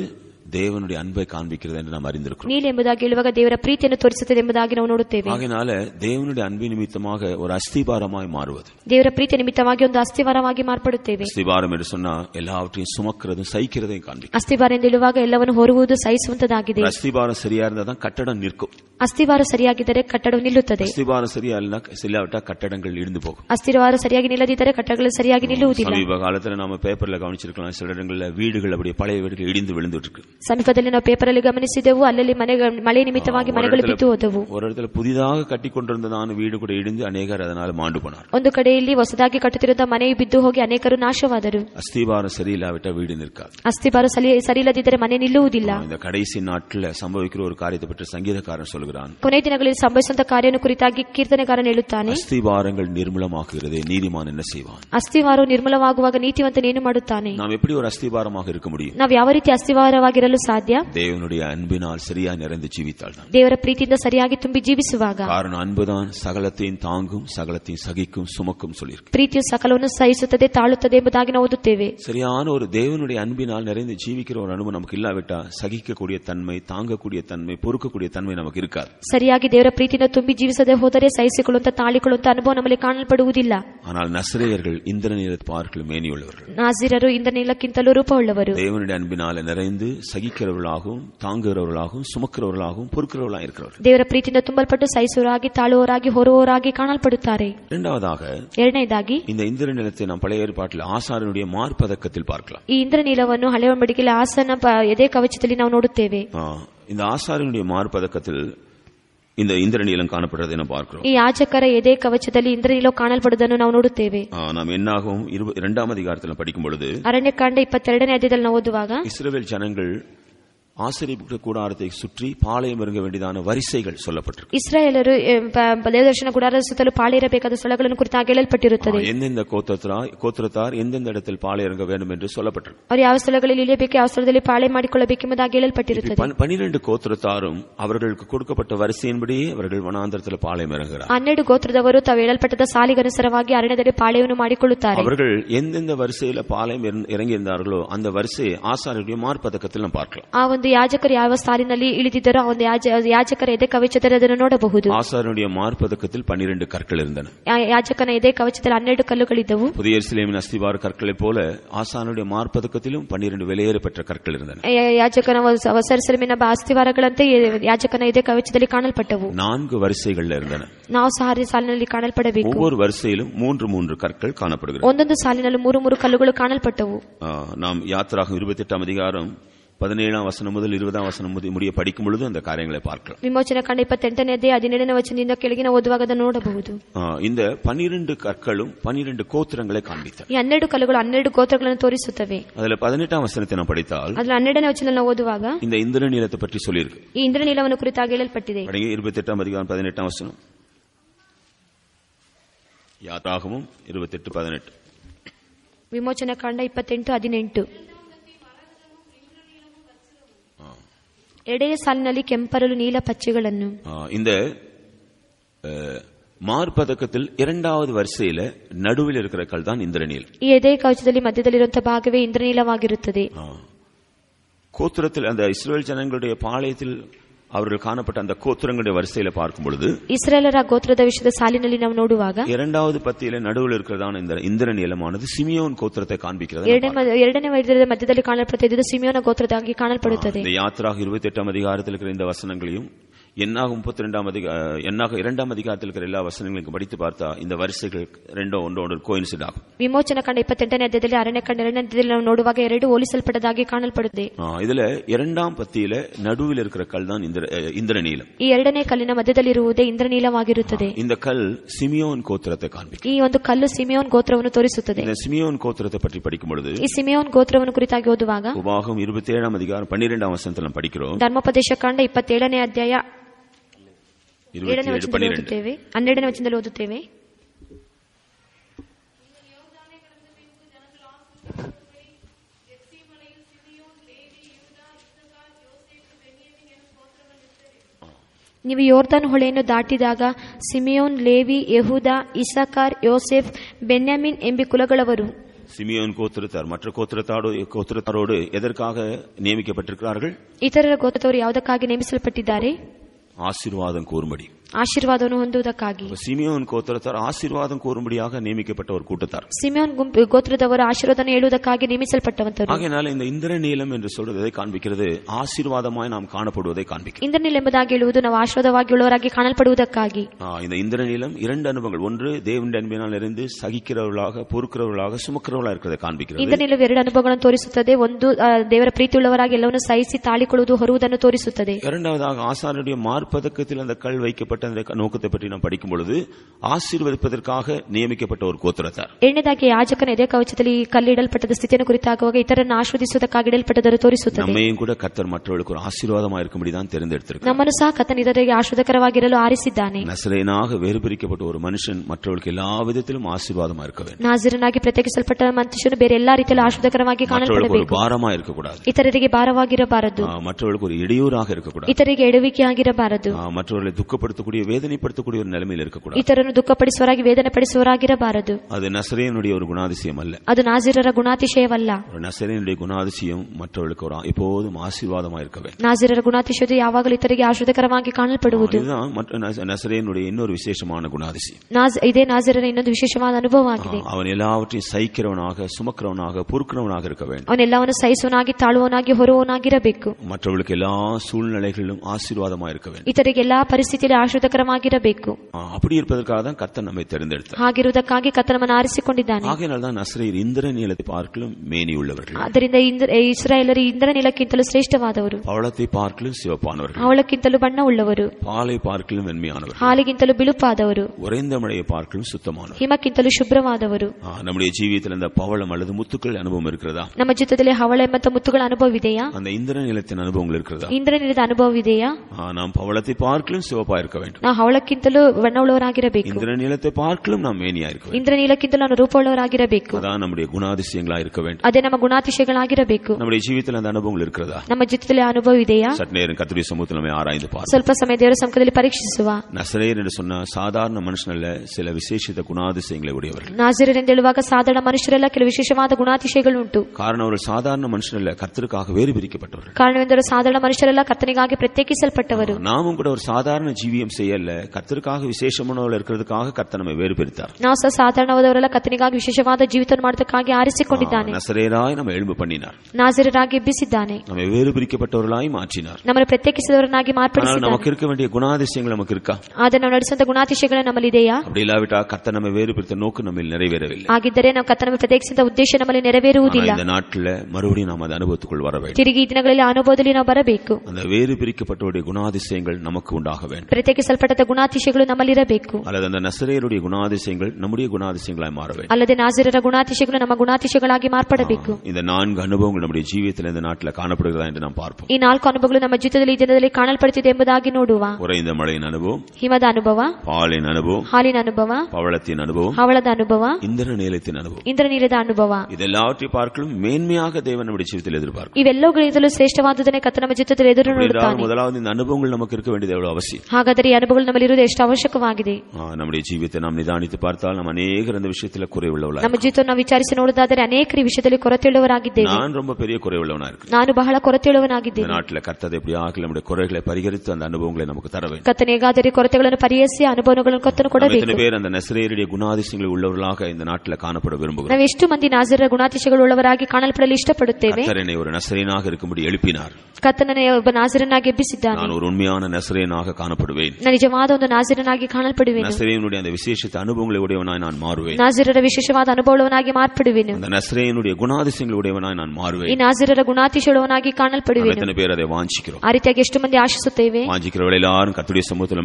S1: தேவனுடைய அன்பை காண்பிக்கிறது என்று நாம் அறிந்திருக்கிறோம்
S2: ನೀಲ್ ಎಂಬುದಾಗಿ ಹೇಳುವಾಗ ದೇವರ ಪ್ರೀತಿಯನ್ನು ತೋರಿಸುತ್ತದೆ ಎಂಬುದಾಗಿ ನಾವು ನೋಡುತ್ತೇವೆ
S1: ஆகையினால தேவனுடைய அன்பின் நிமித்தமாக ஒரு அஸ்திபாரமாய் மாறுவது
S2: ದೇವರ ಪ್ರೀತಿ ನಿಮಿತ್ತವಾಗಿ ಒಂದು ಅಸ್ಥಿವಾರವಾಗಿ ಮಾರ್ಪಡುತ್ತೇವೆ
S1: அஸ்திபாரம் என்று சொன்னா எல்லாவற்றையும் சுமக்கிறதும் சகிக்கிறதையும் காண்பிக்கும்
S2: ಅಸ್ಥಿವಾರ ಎಂದು ಹೇಳುವಾಗ ಎಲ್ಲವನ್ನು ಹೊರುವುದು ಸಹಿಸುವಂತದಾಗಿದೆ
S1: ஒரு அஸ்திபாரம் சரியா இருந்தா தான் கட்டடம் நிற்கும்
S2: ಅಸ್ಥಿವಾರ ಸರಿಯಾಗಿದ್ದರೆ ಕಟ್ಟಡವು ನಿಲ್ಲುತ್ತದೆ
S1: அஸ்திபாரம் சரியா இல்லைன்னா சரியாவிட்டா கட்டடங்கள் இடிந்து போகும்
S2: ಅಸ್ಥಿವಾರ ಸರಿಯಾಗಿ ನಿಲ್ಲದಿದ್ದರೆ ಕಟ್ಟಡಗಳು ಸರಿಯಾಗಿ ನಿಲ್ಲುವುದಿಲ್ಲ
S1: சமீப காலத்துல நாம பேப்பர்ல கவனிச்சிருக்கலாம் சில இடங்கள்ல வீடுகள் அப்படியே பழைய வீடுகள் இடிந்து விழுந்துட்டு இருக்கு
S2: ಸಮೀಪದಲ್ಲಿ ನಾವು ಪೇಪರ್ ಅಲ್ಲಿ ಗಮನಿಸಿದೆವು ಅಲ್ಲಲ್ಲಿ ಮನೆ ಮಳೆ ನಿಮಿತ್ತವಾಗಿ
S1: ஒரு
S2: ಮನೆಗಳು
S1: இடத்துல-
S2: ಬಿದ್ದು ಹೋದವು
S1: ஒரு இடத்துல புதிதாக கட்டி கொண்டிருந்ததான வீடு கூட இடிந்து அநேகர் அதனால மாண்டு போனார்
S2: ಒಂದು ಕಡೆಯಲ್ಲಿ ಹೊಸದಾಗಿ ಕಟ್ಟುತ್ತಿರುವ ಮನೆಯು ಬಿದ್ದು ಹೋಗಿ ಅನೇಕರು ನಾಶವಾದರು
S1: அஸ்திபாரம் சரியில்லாவிட்டா வீடு நிற்காது
S2: ಅಸ್ಥಿವಾರ ಸರಿ ಸರಿಯಿಲ್ಲದಿದ್ದರೆ ಮನೆ ನಿಲ್ಲುವುದಿಲ್ಲ
S1: இந்த கடைசி நாட்கள்ல சம்பவிக்கிற ஒரு காரியத்தை பற்றி சங்கீதக்காரன் சொல்கிறான்
S2: ಕೊನೆ ದಿನಗಳಲ್ಲಿ ಸಂಭವಿಸುವಂತಹ ಕಾರ್ಯವನ್ನು ಕುರಿತಾಗಿ ಕೀರ್ತನೆಗಾರನು ಹೇಳುತ್ತಾನೆ
S1: அஸ்திபாரங்கள் நிர்மூலமாக்குகிறதே நீதிமான் என்ன செய்வான்
S2: ಅಸ್ಥಿವಾರವು ನಿರ್ಮಲವಾಗುವಾಗ ನೀತಿವಂತನೇನು ಮಾಡುತ್ತಾನೆ
S1: நாம் எப்படி ஒரு அஸ்திபாரமாக இருக்க முடியும்
S2: ನಾವು ಯಾವ ರೀತಿ ಅಸ್ಥಿವಾರವಾಗಿರಲು ಸಾಧ್ಯ
S1: தேவனுடைய அன்பினால் சரியா நிறைந்து ஜீவித்தாள் தான்
S2: ದೇವರ ಪ್ರೀತಿಯಿಂದ ಸರಿಯಾಗಿ ತುಂಬಿ ಜೀವಿಸುವಾಗ
S1: காரணம் அன்புதான் சகலத்தையும் தாங்கும் சகலத்தையும் சகிக்கும் சுமக்கும் சொல்லியிருக்கு
S2: ಪ್ರೀತಿಯು ಸಕಲವನ್ನು ಸಹಿಸುತ್ತದೆ ತಾಳುತ್ತದೆ ಎಂಬುದಾಗಿ ನಾವು ಓದುತ್ತೇವೆ
S1: சரியான ஒரு தேவனுடைய அன்பினால் நிறைந்து ஜீவிக்கிற ஒரு அனுபவம் நமக்கு இல்லாவிட்டா சகிக்கக்கூடிய தன்மை தாங்கக்கூடிய தன்மை பொறுக்கக்கூடிய தன்மை நமக்கு இருக்காது
S2: ಸರಿಯಾಗಿ ದೇವರ ಪ್ರೀತಿಯಿಂದ ತುಂಬಿ ಜೀವಿಸದೆ ಹೋದರೆ ಸಹಿಸಿಕೊಳ್ಳುವಂತ ತಾಳಿಕೊಳ್ಳುವಂತ ಅನುಭವ ನಮ್ಮಲ್ಲಿ ಕಾಣಲ್ಪಡುವುದಿಲ್ಲ
S1: ஆனால் நசிரேயர்கள் இந்திரநீர பார்க்கலும் மேனியுள்ளவர்கள்
S2: ನಾಜಿರರು ಇಂದ್ರನೀಲಕ್ಕಿಂತಲೂ ರೂಪವುಳ್ಳವರು
S1: தேவனுடைய அன்பினால நிறைந்து சகிக்கிறவர்களாகவும் தாங்குகிறவர்களாகவும் சுமக்கிறவர்களாகவும் பொறுக்கிறவர்களாக இருக்கிறவர்கள்
S2: ದೇವರ ಪ್ರೀತಿಯಿಂದ ತುಂಬಲ್ಪಟ್ಟು ಸಹಿಸುವರಾಗಿ ತಾಳುವವರಾಗಿ ಹೊರುವವರಾಗಿ ಕಾಣಲ್ಪಡುತ್ತಾರೆ
S1: இரண்டாவதாக
S2: ಎರಡನೇದಾಗಿ
S1: இந்த இந்திர நிலத்தை நாம் பழைய ஏற்பாட்டில் ஆசாரனுடைய மார்பதக்கத்தில் பார்க்கலாம்
S2: ಈ ಇಂದ್ರನೀಲವನ್ನು ಹಳೆ ಒಡಂಬಡಿಕೆಯಲ್ಲಿ ಆಸನ ಪ- ಎದೆ ಕವಚದಲ್ಲಿ ನಾವು ನೋಡುತ್ತೇವೆ
S1: ஆ, இந்த ஆசாரனுடைய மார்பதக்கத்தில் இந்த இந்திரநீலம் காணப்படுறதை நாம் பார்க்கிறோம்
S2: ಈ ಯಾಜಕರ ಎದೆ ಕವಚದಲ್ಲಿ ಇಂದ್ರನೀಲವು ಕಾಣಲ್ಪಡುವುದನ್ನು ನಾವು ನೋಡುತ್ತೇವೆ
S1: ஆ, நாம் என்னாகும் இருப- இரண்டாம் அதிகாரத்தில் படிக்கும் பொழுது
S2: ಅರಣ್ಯಕಾಂಡ ಇಪ್ಪತ್ತೆರಡನೇ ಅಧ್ಯಾಯದಲ್ಲಿ ನಾವು ಓದುವಾಗ
S1: இஸ்ரவேல் ஜனங்கள் ஆசிரியப்பு கூடாரத்தை சுற்றி பாளையம் இறங்க வேண்டியதான வரிசைகள் சொல்லப்பட்டிருக்கு
S2: ಇಸ್ರಾಯೇಲರು ಎ, ಪ- ಪ- ದೇವದರ್ಶನ ಗುಡಾರದ ಸುತ್ತಲೂ ಪಾಳೆ ಇರಬೇಕಾದ ಸ್ಥಳಗಳನ್ನು ಕುರಿತಾಗಿ ಹೇಳಲ್ಪಟ್ಟಿರುತ್ತದೆ
S1: ஆ, எந்தெந்த கோத்திரத்தார் கோத்திரத்தார் எந்தெந்த இடத்தில் பாளையம் இறங்க வேண்டும் என்று சொல்லப்பட்டிருக்கு
S2: ಅವರು ಯಾವ ಸ್ಥಳಗಳಲ್ಲಿ ಇಳಿಯಬೇಕು ಯಾವ ಸ್ಥಳದಲ್ಲಿ ಪಾಳೆ ಮಾಡಿಕೊಳ್ಳಬೇಕೆಂಬುದಾಗಿ ಹೇಳಲ್ಪಟ್ಟಿರುತ್ತದೆ
S1: பன்- பன்னிரண்டு கோத்திரத்தாரும் அவர்களுக்கு கொடுக்கப்பட்ட வரிசையின்படியே அவர்கள் வனாந்தரத்தில் பாளையம் இறங்குகிறார்
S2: ಹನ್ನೆರಡು ಗೋತ್ರದವರು ತಾವು ಹೇಳಲ್ಪಟ್ಟದ ಸಾಲಿಗನುಸಾರವಾಗಿ ಅರಣ್ಯದಲ್ಲಿ ಪಾಳೆಯನ್ನು ಮಾಡಿಕೊಳ್ಳುತ್ತಾರೆ
S1: அவர்கள் எந்தெந்த வரிசையில பாளையம் இறங்- இறங்கியிருந்தார்களோ அந்த வரிசையை ஆசாரியருடைய மார்பதக்கத்தில் நாம் பார்க்கலாம்
S2: ಆ ಒಂದು ಯಾಜಕರು ಯಾವ ಸಾಲಿನಲ್ಲಿ ಇಳಿದಿದ್ದರೋ ಆ ಒಂದು ಯಾಜ- ಯಾಜಕರ ಎದೆ ಕವಚದಲ್ಲಿ ಅದನ್ನು ನೋಡಬಹುದು
S1: ஆசாரனுடைய மார்பதக்கத்தில் பன்னிரண்டு கற்கள் இருந்தன
S2: ಯಾ- ಯಾಜಕನ ಎದೆ ಕವಚದಲ್ಲಿ ಹನ್ನೆರಡು ಕಲ್ಲುಗಳಿದ್ದವು
S1: புதிய எருசலேமின் அஸ்திபார கற்களைப் போல ஆசானுடைய மார்பதக்கத்திலும் பன்னிரண்டு வெளியேற பெற்ற கற்கள் இருந்தன
S2: ಯಾ- ಯಾಜಕನ ವಸರಸರಮಿನ ಅಸ್ಥಿವಾರಗಳಂತೆ ಯಾಜಕನ ಎದೆ ಕವಚದಲ್ಲಿ ಕಾಣಲ್ಪಟ್ಟವು
S1: நான்கு வரிசைகள்ல இருந்தன
S2: ನಾವು ಸಹಾರಿ ಸಾಲಿನಲ್ಲಿ ಕಾಣಲ್ಪಡಬೇಕು
S1: ஒவ்வொரு வரிசையிலும் மூன்று மூன்று கற்கள் காணப்படுகிறது
S2: ಒಂದೊಂದು ಸಾಲಿನಲ್ಲೂ ಮೂರು ಮೂರು ಕಲ್ಲುಗಳು ಕಾಣಲ್ಪಟ್ಟವು
S1: ஆ, நாம் யாத்திராகும் இருபத்தி எட்டாம் அதிகாரம் பதினேழாம் வசனம் முதல் இருபதாம் வசனம் முதி- முடிய படிக்கும் பொழுது அந்த காரியங்களை பார்க்கலாம்
S2: ವಿಮೋಚನ ಕಂಡ ಇಪ್ಪತ್ತೆಂಟನೇ ಅಧ್ಯಾಯ ಹದಿನೇಳನೇ ವಚನದಿಂದ ಕೆಳಗಿನ ಓದುವಾಗ ಅದನ್ನು ನೋಡಬಹುದು
S1: ஆ, இந்த பன்னிரண்டு கற்களும் பன்னிரண்டு கோத்திரங்களை காண்பித்தன
S2: ಈ ಹನ್ನೆರಡು ಕಲ್ಲುಗಳು ಹನ್ನೆರಡು ಗೋತ್ರಗಳನ್ನು ತೋರಿಸುತ್ತವೆ
S1: அதுல பதினெட்டாம் வசனத்தை நாம் படித்தால்
S2: ಅದ್ರ ಹನ್ನೆರಡನೇ ವಚನ ನಾವು ಓದುವಾಗ
S1: இந்த இந்திர நீளத்தை பற்றி சொல்லியிருக்கு
S2: ಈ ಇಂದ್ರನೀಲವನ್ನು ಕುರಿತಾಗಿ ಹೇಳಲ್ಪಟ್ಟಿದೆ
S1: படிங்க இருபத்தி எட்டாம் அதிகாரம் பதினெட்டாம் வசனம் யாத்ராகமும் இருபத்தெட்டு பதினெட்டு
S2: ವಿಮೋಚನ ಕಾಂಡ ಇಪ್ಪತ್ತೆಂಟು ಹದಿನೆಂಟು ಎಡೆಯ ಸಾಲಿನಲ್ಲಿ ಕೆಂಪರಲು ನೀಲ ಪಚ್ಚೆಗಳನ್ನು
S1: ஆ, இந்த அ, மார்பதக்கத்தில் இரண்டாவது வரிசையில நடுவில் இருக்கிற கல் தான் இந்திரநீல்
S2: ಈ ಎದೆ ಕವಚದಲ್ಲಿ ಮಧ್ಯದಲ್ಲಿರುವಂತಹ ಭಾಗವೇ ಇಂದ್ರನೀಲವಾಗಿರುತ್ತದೆ
S1: ஆ. கோத்திரத்தில் அந்த இஸ்ரேல் ஜனங்களுடைய பாளையத்தில் அவர்கள் காணப்பட்ட அந்த கோத்திரங்களுடைய வரிசையில பார்க்கும் பொழுது
S2: ಇಸ್ರೇಲರ ಗೋತ್ರದ ವಿಷಯದ ಸಾಲಿನಲ್ಲಿ ನಾವು ನೋಡುವಾಗ
S1: இரண்டாவது பத்தியில நடுவில் இருக்கிறதான இந்த இந்திர நீளமானது சிமியோன் கோத்திரத்தை காண்பிக்கிறது
S2: ಎರಡನೇ ಮ- ಎರಡನೇ ವೈದ್ಯದ ಮಧ್ಯದಲ್ಲಿ ಕಾಣಲ್ಪಡುತ್ತಿದ್ದು ಸಿಮಿಯೋನ ಗೋತ್ರದಾಗಿ ಕಾಣಲ್ಪಡುತ್ತದೆ
S1: இந்த யாத்திராக இருபத்தி எட்டாம் அதிகாரத்தில் இருக்கிற இந்த வசனங்களையும் என்னாக முப்பத்தி ரெண்டாம் அதிகா என்னாக இரண்டாம் அதிகாரத்தில் இருக்கிற எல்லா வசனங்களையும் படித்து பார்த்தா இந்த வரிசைகள் ரெண்டோ ஒன்றோ ஒன்று கோயின்சிட் ஆகும்
S2: ವಿಮೋಚನ ಕಂಡ ಇಪ್ಪತ್ತೆಂಟನೇ ಅಧ್ಯಾಯದಲ್ಲಿ ಅರಣ್ಯ ಕಂಡ ಎರಡನೇ ಅಧ್ಯಾಯದಲ್ಲಿ ನಾವು ನೋಡುವಾಗ ಎರಡು ಹೋಲಿಸಲ್ಪಟ್ಟದಾಗಿ ಕಾಣಲ್ಪಡುತ್ತದೆ
S1: ஆ, இதுல இரண்டாம் பத்தியில நடுவில் இருக்கிற கல் தான் இந்திர அஹ், இந்திரநீலம்
S2: ಈ ಎರಡನೇ ಕಲ್ಲಿನ ಮಧ್ಯದಲ್ಲಿರುವುದೇ ಇಂದ್ರನೀಲವಾಗಿರುತ್ತದೆ
S1: இந்த கல் சிமியோன் கோத்திரத்தை காண்பிக்கும்
S2: ಈ ಒಂದು ಕಲ್ಲು ಸಿಮಿಯೋನ್ ಗೋತ್ರವನ್ನು ತೋರಿಸುತ್ತದೆ
S1: இந்த சிமியோன் கோத்திரத்தை பற்றி படிக்கும் பொழுது
S2: ಈ ಸಿಮಿಯೋನ್ ಗೋತ್ರವನ್ನು ಕುರಿತಾಗಿ ಓದುವಾಗ
S1: உபாகம் இருபத்தி ஏழாம் அதிகாரம் பன்னிரெண்டாம் வசனத்தில் நாம் படிக்கிறோம்
S2: ಧರ್ಮೋಪದೇಶ ಕಾಂಡ ಇಪ್ಪತ್ತೇಳನೇ ಅಧ್ಯಾಯ
S1: இருபத்தி
S2: ಏಳನೇ
S1: ஏழு
S2: ವಚನದಲ್ಲಿ
S1: பன்னிரெண்டு
S2: ಓದುತ್ತೇವೆ ಹನ್ನೆರಡನೇ ವಚನದಲ್ಲಿ ಓದುತ್ತೇವೆ ನೀವು ಯೋರ್ದಾನ್ ಹೊಳೆಯನ್ನು ದಾಟಿದಾಗ Simeon Levi Judah Issachar Joseph Benjamin ಎಂಬಿ ಕುಲಗಳವರು
S1: சிமியோன் கோத்திரத்தார் மற்ற கோத்திரத்தாரோடு கோத்திரத்தாரோடு எதற்காக நியமிக்கப்பட்டிருக்கிறார்கள்
S2: ಇತರರ ಗೋತ್ರದವರು ಯಾವುದಕ್ಕಾಗಿ ನೇಮಿಸಲ್ಪಟ್ಟಿದ್ದಾರೆ
S1: ஆசீர்வாதம் கூறும்படி
S2: ಆಶೀರ್ವಾದವನ್ನು ಹೊಂದುವುದಕ್ಕಾಗಿ
S1: இப்ப சிமியோன் கோத்திரத்தார் ஆசீர்வாதம் கூறும்படியாக நியமிக்கப்பட்ட ஒரு கூட்டத்தார்
S2: ಸಿಮಿಯೋನ್ ಗುಂಪು ಗೋತ್ರದವರು ಆಶೀರ್ವಾದನ ಹೇಳುವುದಕ್ಕಾಗಿ ನೇಮಿಸಲ್ಪಟ್ಟವಂತರು
S1: ஆகையினால இந்த இந்திர நீலம் என்று சொல்றது எதை காண்பிக்கிறது ஆசீர்வாதமாய் நாம் காணப்படுவதை காண்பிக்கிறது
S2: ಇಂದ್ರನಿಲ್ ಎಂಬುದಾಗಿ ಹೇಳುವುದು ನಾವು ಆಶೀರ್ವಾದವಾಗಿ ಉಳ್ಳವರಾಗಿ ಕಾಣಲ್ಪಡುವುದಕ್ಕಾಗಿ
S1: ஆ, இந்த இந்திர நீலம் இரண்டு அனுபவங்கள் ஒன்று தேவனுடைய அன்பினால் இருந்து சகிக்கிறவர்களாக பொறுக்கிறவர்களாக சுமக்கிறவர்களாக இருக்கிறதை காண்பிக்கிறது
S2: ಇಂದ್ರನಿಲ್ ಎರಡು ಅನುಭವಗಳನ್ನು ತೋರಿಸುತ್ತದೆ ಒಂದು ಆ, ದೇವರ ಪ್ರೀತಿಯುಳ್ಳವರಾಗಿ ಎಲ್ಲವನ್ನು ಸಹಿಸಿ ತಾಳಿಕೊಳ್ಳುವುದು ಹೊರುವುದನ್ನು ತೋರಿಸುತ್ತದೆ
S1: இரண்டாவதாக ஆசாரியனுடைய மார்பதக்கத்தில் அந்த கல் வைக்கப்பட்ட அந்த நோக்கத்தை பற்றி நாம் படிக்கும் பொழுது ஆசீர்வதிப்பதற்காக நியமிக்கப்பட்ட ஒரு கோத்திரத்தார்
S2: ಎರಡನೇದಾಗಿ ಯಾಜಕನ ಎದೆ ಕವಚದಲ್ಲಿ ಕಲ್ಲಿಡಲ್ಪಟ್ಟದ ಸ್ಥಿತಿಯನ್ನು ಕುರಿತಾಗುವಾಗ ಇತರನ್ನು ಆಶ್ವದಿಸುವುದಕ್ಕಾಗಿ ಇಡಲ್ಪಟ್ಟದನ್ನು ತೋರಿಸುತ್ತದೆ
S1: நம்மையும் கூட கர்த்தர் மற்றவர்களுக்கு ஒரு ஆசீர்வாதமா இருக்கும்படி தான் தேர்ந்தெடுத்திருக்கிறார்
S2: ನಮ್ಮನ್ನು ಸಹ ಕತನ ಇದರಿಗೆ ಆಶ್ವಾದಕರವಾಗಿರಲು ಆರಿಸಿದ್ದಾನೆ
S1: நசரேனாக வேறு பிரிக்கப்பட்ட ஒரு மனுஷன் மற்றவர்களுக்கு எல்லா விதத்திலும் ஆசீர்வாதமா இருக்க வேண்டும்
S2: ನಾಜಿರನಾಗಿ ಪ್ರತ್ಯೇಕಿಸಲ್ಪಟ್ಟ ಮನುಷ್ಯನು ಬೇರೆ ಎಲ್ಲಾ ರೀತಿಯಲ್ಲಿ ಆಶ್ವಾದಕರವಾಗಿ
S1: மற்றவர்களுக்கு ஒரு
S2: ಕಾಣಲ್ಪಡಬೇಕು
S1: பாரமா இருக்கக்கூடாது
S2: ಇತರರಿಗೆ ಭಾರವಾಗಿರಬಾರದು
S1: ஆ, மற்றவர்களுக்கு ஒரு இடையூறாக இருக்கக்கூடாது
S2: ಇತರಿಗೆ ಎಡುವಿಕೆ ಆಗಿರಬಾರದು
S1: ஆ, மற்றவர்களை துக்கப்படுத்தக்கூடிய வேதனைப்படுத்தக்கூடிய ஒரு நிலைமையில் இருக்கக்கூடாது
S2: ಇತರನ್ನು ದುಃಖಪಡಿಸುವರಾಗಿ ವೇದನೆ ಪಡಿಸುವರಾಗಿರಬಾರದು
S1: அது நசரேனுடைய ஒரு குணாதிசயம் அல்ல
S2: ಅದು ನಾಜಿರರ ಗುಣಾತಿಶಯವಲ್ಲ
S1: ஒரு நசரேனுடைய குணாதிசயம் மற்றவர்களுக்கு ஒரு எப்போதும் ஆசீர்வாதமா இருக்க வேண்டும்
S2: ನಾಜಿರರ ಗುಣಾತಿಶಯದು ಯಾವಾಗಲೂ ಇತರಿಗೆ ಆಶ್ವಾದಕರವಾಗಿ ಕಾಣಲ್ಪಡುವುದು
S1: இதுதான் மற்ற நச- நசரேனுடைய இன்னொரு விசேஷமான குணாதிசயம்
S2: ನಾಜ್ ಇದೇ ನಾಜಿರರ ಇನ್ನೊಂದು ವಿಶೇಷವಾದ ಅನುಭವವಾಗಿದೆ
S1: ஆ, அவன் எல்லாவற்றையும் சகிக்கிறவனாக சுமக்கிறவனாக பொறுக்கிறவனாக இருக்க வேண்டும்
S2: ಅವನೆಲ್ಲವನ್ನು ಸಹಿಸುವನಾಗಿ ತಾಳುವನಾಗಿ ಹೊರುವನಾಗಿರಬೇಕು
S1: மற்றவர்களுக்கு எல்லா சூழ்நிலைகளிலும் ஆசீர்வாதமா இருக்க வேண்டும்
S2: ಇತರಿಗೆ ಎಲ್ಲಾ ಪರಿಸ್ಥಿತಿಯಲ್ಲಿ ಆಶ್ವಾದಕರವಾಗಿರಬೇಕು
S1: ஆ, அப்படி இருப்பதற்காக தான் கர்த்தர் நம்மை தெரிந்தெடுத்தார்
S2: ಹಾಗಿರುವುದಕ್ಕಾಗಿ ಕರ್ತನಮ್ಮನ್ನು ಆರಿಸಿಕೊಂಡಿದ್ದಾನೆ
S1: ஆகையினால் தான் நசரேயர் இந்திர நீளத்தை பார்க்கலும் மேனி உள்ளவர்கள்
S2: ಆದ್ದರಿಂದ ಇಂದ್ರ ಇಸ್ರಾಯೇಲರು ಇಂದ್ರ ನೀಲಕ್ಕಿಂತಲೂ ಶ್ರೇಷ್ಠವಾದವರು
S1: பவளத்தை பார்க்கலும் சிவப்பானவர்கள்
S2: ಅವಳಕ್ಕಿಂತಲೂ ಬಣ್ಣ ಉಳ್ಳವರು
S1: பாலை பார்க்கலும் வெண்மையானவர்கள்
S2: ಹಾಲಿಗಿಂತಲೂ ಬಿಳುಪಾದವರು
S1: உறைந்த மழையை பார்க்கலும் சுத்தமானவர்
S2: ಹಿಮಕ್ಕಿಂತಲೂ ಶುಭ್ರವಾದವರು
S1: ஆ, நம்முடைய ஜீவியத்தில் அந்த பவளம் அல்லது முத்துக்கள் அனுபவம் இருக்கிறதா
S2: ನಮ್ಮ ಜೀವಿತದಲ್ಲಿ ಹವಳ ಎಂಬಂತ ಮುತ್ತುಗಳ ಅನುಭವವಿದೆಯಾ
S1: அந்த இந்திர நிலத்தின் அனுபவங்கள் இருக்கிறதா
S2: ಇಂದ್ರನಿಲದ ಅನುಭವವಿದೆಯಾ
S1: ஆ, நாம் பவளத்தை பார்க்கலும் சிவப்பா இருக்க வேண்டும்
S2: ನಾವು ಹವಳಕ್ಕಿಂತಲೂ ಬಣ್ಣವುಳ್ಳವರಾಗಿರಬೇಕು
S1: இந்திர நிலத்தை பார்க்கலும் நாம் மேனியா இருக்க வேண்டும்
S2: ಇಂದ್ರನೀಲಕ್ಕಿಂತಲೂ ನಾವು ರೂಪವುಳ್ಳವರಾಗಿರಬೇಕು
S1: அதான் நம்முடைய குணாதிசயங்களா இருக்க வேண்டும்
S2: ಅದೇ ನಮ್ಮ ಗುಣಾತಿಶಯಗಳಾಗಿರಬೇಕು
S1: நம்முடைய ஜீவியத்தில் அந்த அனுபவங்கள் இருக்கிறதா
S2: ನಮ್ಮ ಜೀವಿತದಲ್ಲಿ ಆ ಅನುಭವ ಇದೆಯಾ
S1: சற்று நேரம் கத்திரி சமூகத்தில் நம்ம ஆராய்ந்து பார்ப்போம்
S2: ಸ್ವಲ್ಪ ಸಮಯ ದೇವರ ಸಮ್ಮುಖದಲ್ಲಿ ಪರೀಕ್ಷಿಸುವ
S1: நசரேயர் என்று சொன்ன சாதாரண மனுஷனல்ல சில விசேஷித்த குணாதிசயங்களை உடையவர்கள்
S2: ನಾಜಿರೆಂದು ಹೇಳುವಾಗ ಸಾಧಾರಣ ಮನುಷ್ಯರೆಲ್ಲ ಕೆಲವು ವಿಶೇಷವಾದ ಗುಣಾತಿಶಯಗಳುಂಟು
S1: காரணம் அவர்கள் சாதாரண மனுஷனல்ல கர்த்தருக்காக வேறு பிரிக்கப்பட்டவர்கள்
S2: ಕಾರಣವೆಂದರೆ ಸಾಧಾರಣ ಮನುಷ್ಯರೆಲ್ಲ ಕರ್ತನಿಗಾಗಿ ಪ್ರತ್ಯೇಕಿಸಲ್ಪಟ್ಟವರು
S1: நாமும் கூட ஒரு சாதாரண ஜீவியம் செய்யல கர்த்தருக்காக விசேஷமானவர்கள் இருக்கிறதுக்காக கர்த்தர் நம்மை வேறு பிரித்தார்
S2: ನಾವು ಸಹ ಸಾಧಾರಣವಾದವರೆಲ್ಲ ಕರ್ತನಿಗಾಗಿ ವಿಶೇಷವಾದ ಜೀವಿತ ಮಾಡುವುದಕ್ಕಾಗಿ ಆರಿಸಿಕೊಂಡಿದ್ದಾನೆ
S1: நசரேராய் நம்ம எழும்பு பண்ணினார்
S2: ನಾಜಿರರಾಗಿ ಎಬ್ಬಿಸಿದ್ದಾನೆ
S1: நம்மை வேறு பிரிக்கப்பட்டவர்களாய் மாற்றினார்
S2: ನಮ್ಮನ್ನು ಪ್ರತ್ಯೇಕಿಸಿದವರನ್ನಾಗಿ
S1: ஆனால்
S2: ಮಾರ್ಪಡಿಸಿದ್ದಾನೆ
S1: நமக்கு இருக்க வேண்டிய குணாதிசயங்கள் நமக்கு இருக்கா
S2: ಆದರೆ ನಾವು ನಡೆಸುವಂತ ಗುಣಾತಿಶಯಗಳು ನಮ್ಮಲ್ಲಿದೆಯಾ
S1: அப்படி இல்லாவிட்டா கர்த்தர் நம்மை வேறு பிரித்த நோக்கு நம்ம நிறைவேறவில்லை
S2: ಹಾಗಿದ್ದರೆ ನಾವು ಕರ್ತನ ಪ್ರತ್ಯೇಕಿಸಿದ ಉದ್ದೇಶ ನಮ್ಮಲ್ಲಿ ನೆರವೇರುವುದಿಲ್ಲ
S1: ஆனா இந்த நாட்டில் மறுபடியும் நாம் அந்த அனுபவத்துக்குள் வர வேண்டும்
S2: ತಿರುಗಿ ಈ ದಿನಗಳಲ್ಲಿ ಆ ಅನುಭವದಲ್ಲಿ ನಾವು ಬರಬೇಕು
S1: அந்த வேறு பிரிக்கப்பட்டவருடைய குணாதிசயங்கள் நமக்கு உண்டாக வேண்டும்
S2: ಪ್ರತ್ಯೇಕಿಸಲ್ಪಟ್ಟ ಗುಣಾತಿಶಯಗಳು ನಮ್ಮಲ್ಲಿರಬೇಕು
S1: அல்லது அந்த நசரேயருடைய குணாதிசயங்கள் நம்முடைய குணாதிசயங்களாய் மாற வேண்டும்
S2: ಅಲ್ಲದೆ ನಾಜಿರರ ಗುಣಾತಿಶಯಗಳು ನಮ್ಮ ಗುಣಾತಿಶಯಗಳಾಗಿ ಮಾರ್ಪಡಬೇಕು
S1: இந்த நான்கு அனுபவங்கள் நம்முடைய ஜீவியத்தில் இந்த நாட்டில் காணப்படுகிறதா என்று நாம் பார்ப்போம்
S2: ಈ ನಾಲ್ಕು ಅನುಭವಗಳು ನಮ್ಮ ಜೀವಿತದಲ್ಲಿ ಈ ದಿನದಲ್ಲಿ ಕಾಣಲ್ಪಡುತ್ತಿದೆ ಎಂಬುದಾಗಿ ನೋಡುವ
S1: உறைந்த மழையின் அனுபவம்
S2: ಹಿಮದ ಅನುಭವ
S1: பாலின் அனுபவம்
S2: ಹಾಲಿನ ಅನುಭವ
S1: பவளத்தின் அனுபவம்
S2: ಹವಳದ ಅನುಭವ
S1: இந்திர நீலத்தின் அனுபவம்
S2: ಇಂದ್ರನೀಲದ ಅನುಭವ
S1: இதெல்லாவற்றையும் பார்க்கலும் மேன்மையாக தேவன் நம்முடைய ஜீவிதத்தில் எதிர்பார்க்கும்
S2: ಇವೆಲ್ಲವುಗಳಿಂದಲೂ ಶ್ರೇಷ್ಠವಾದುದನ್ನೇ ಕತ್ತ ನಮ್ಮ ಜೀವಿತದಲ್ಲಿ ಎದುರು
S1: அப்படி என்றால்
S2: ನೋಡುತ್ತಾನೆ
S1: முதலாவது இந்த அனுபவங்கள் நமக்கு இருக்க வேண்டியது எவ்வளவு அவசியம்
S2: ಹಾಗಾದರೆ ಈ ಅನುಭವಗಳು ನಮ್ಮಲ್ಲಿರುವುದು ಎಷ್ಟು ಅವಶ್ಯಕವಾಗಿದೆ
S1: ஆ, நம்முடைய ஜீவியத்தை நாம் நிதானித்து பார்த்தால் நம்ம அநேகர் அந்த விஷயத்துல குறைவுள்ளவளா
S2: ನಮ್ಮ ಜೀವಿತವನ್ನು ನಾವು ವಿಚಾರಿಸಿ ನೋಡುವುದಾದರೆ ಅನೇಕರು ಈ ವಿಷಯದಲ್ಲಿ ಕೊರತೆಯುಳ್ಳವರಾಗಿದ್ದೇವೆ
S1: நான் ரொம்ப பெரிய குறைவுள்ளவனா இருக்கேன்
S2: ನಾನು ಬಹಳ
S1: இந்த
S2: ಕೊರತೆಯುಳ್ಳವನಾಗಿದ್ದೇನೆ
S1: நாட்டில் கர்த்ததை எப்படி ஆகல நம்முடைய குறைகளை பரிகரித்து அந்த அனுபவங்களை நமக்கு தர வேண்டும்
S2: ಕತ್ತನೇಗಾದರೆ ಕೊರತೆಗಳನ್ನು ಪರಿಹರಿಸಿ ಅನುಭವಗಳನ್ನು ಕತ್ತನು
S1: நம்ம
S2: ಕೊಡಬೇಕು
S1: எத்தனை பேர் அந்த நெசரேருடைய குணாதிசயங்கள் உள்ளவர்களாக இந்த நாட்டில் காணப்பட விரும்புகிறோம்
S2: ನಾವು ಎಷ್ಟು ಮಂದಿ ನಾಜರ ಗುಣಾತಿಶಯಗಳು ಉಳ್ಳವರಾಗಿ ಕಾಣಲ್ಪಡಲು ಇಷ್ಟಪಡುತ್ತೇವೆ
S1: கர்த்தர் என்னை ஒரு நசரேனாக இருக்கும்படி எழுப்பினார்
S2: ಕತ್ತನನ್ನೇ ಒಬ್ಬ ನಾಜರನಾಗಿ ಎಬ್ಬಿಸಿದ್ದಾನೆ
S1: நான் ஒரு உண்மையான நசரேனாக காணப்படுவேன்
S2: ನಾನು ನಿಜವಾದ ಒಂದು ನಾಜರನಾಗಿ ಕಾಣಲ್ಪಡುವೆನು
S1: நசரேனுடைய அந்த விசேஷித்த அனுபவங்களை உடையவனாய் நான் மாறுவேன்
S2: ನಾಜರರ ವಿಶೇಷವಾದ ಅನುಭವವನಾಗಿ ಮಾರ್ಪಡುವೆನು
S1: அந்த நசரேனுடைய குணாதிசயங்கள் உடையவனாய் நான்
S2: ಈ
S1: மாறுவேன்
S2: ನಾಜರರ ಗುಣಾತಿಶಯಳವನಾಗಿ
S1: நம்ம
S2: ಕಾಣಲ್ಪಡುವೆನು
S1: எத்தனை பேர் அதை வாஞ்சிக்கிறோம்
S2: ಆ ರೀತಿಯಾಗಿ ಎಷ್ಟು ಮಂದಿ ಆಶಿಸುತ್ತೇವೆ
S1: வாஞ்சிக்கிறவர்கள் எல்லாரும் கர்த்தருடைய சமூகத்தில்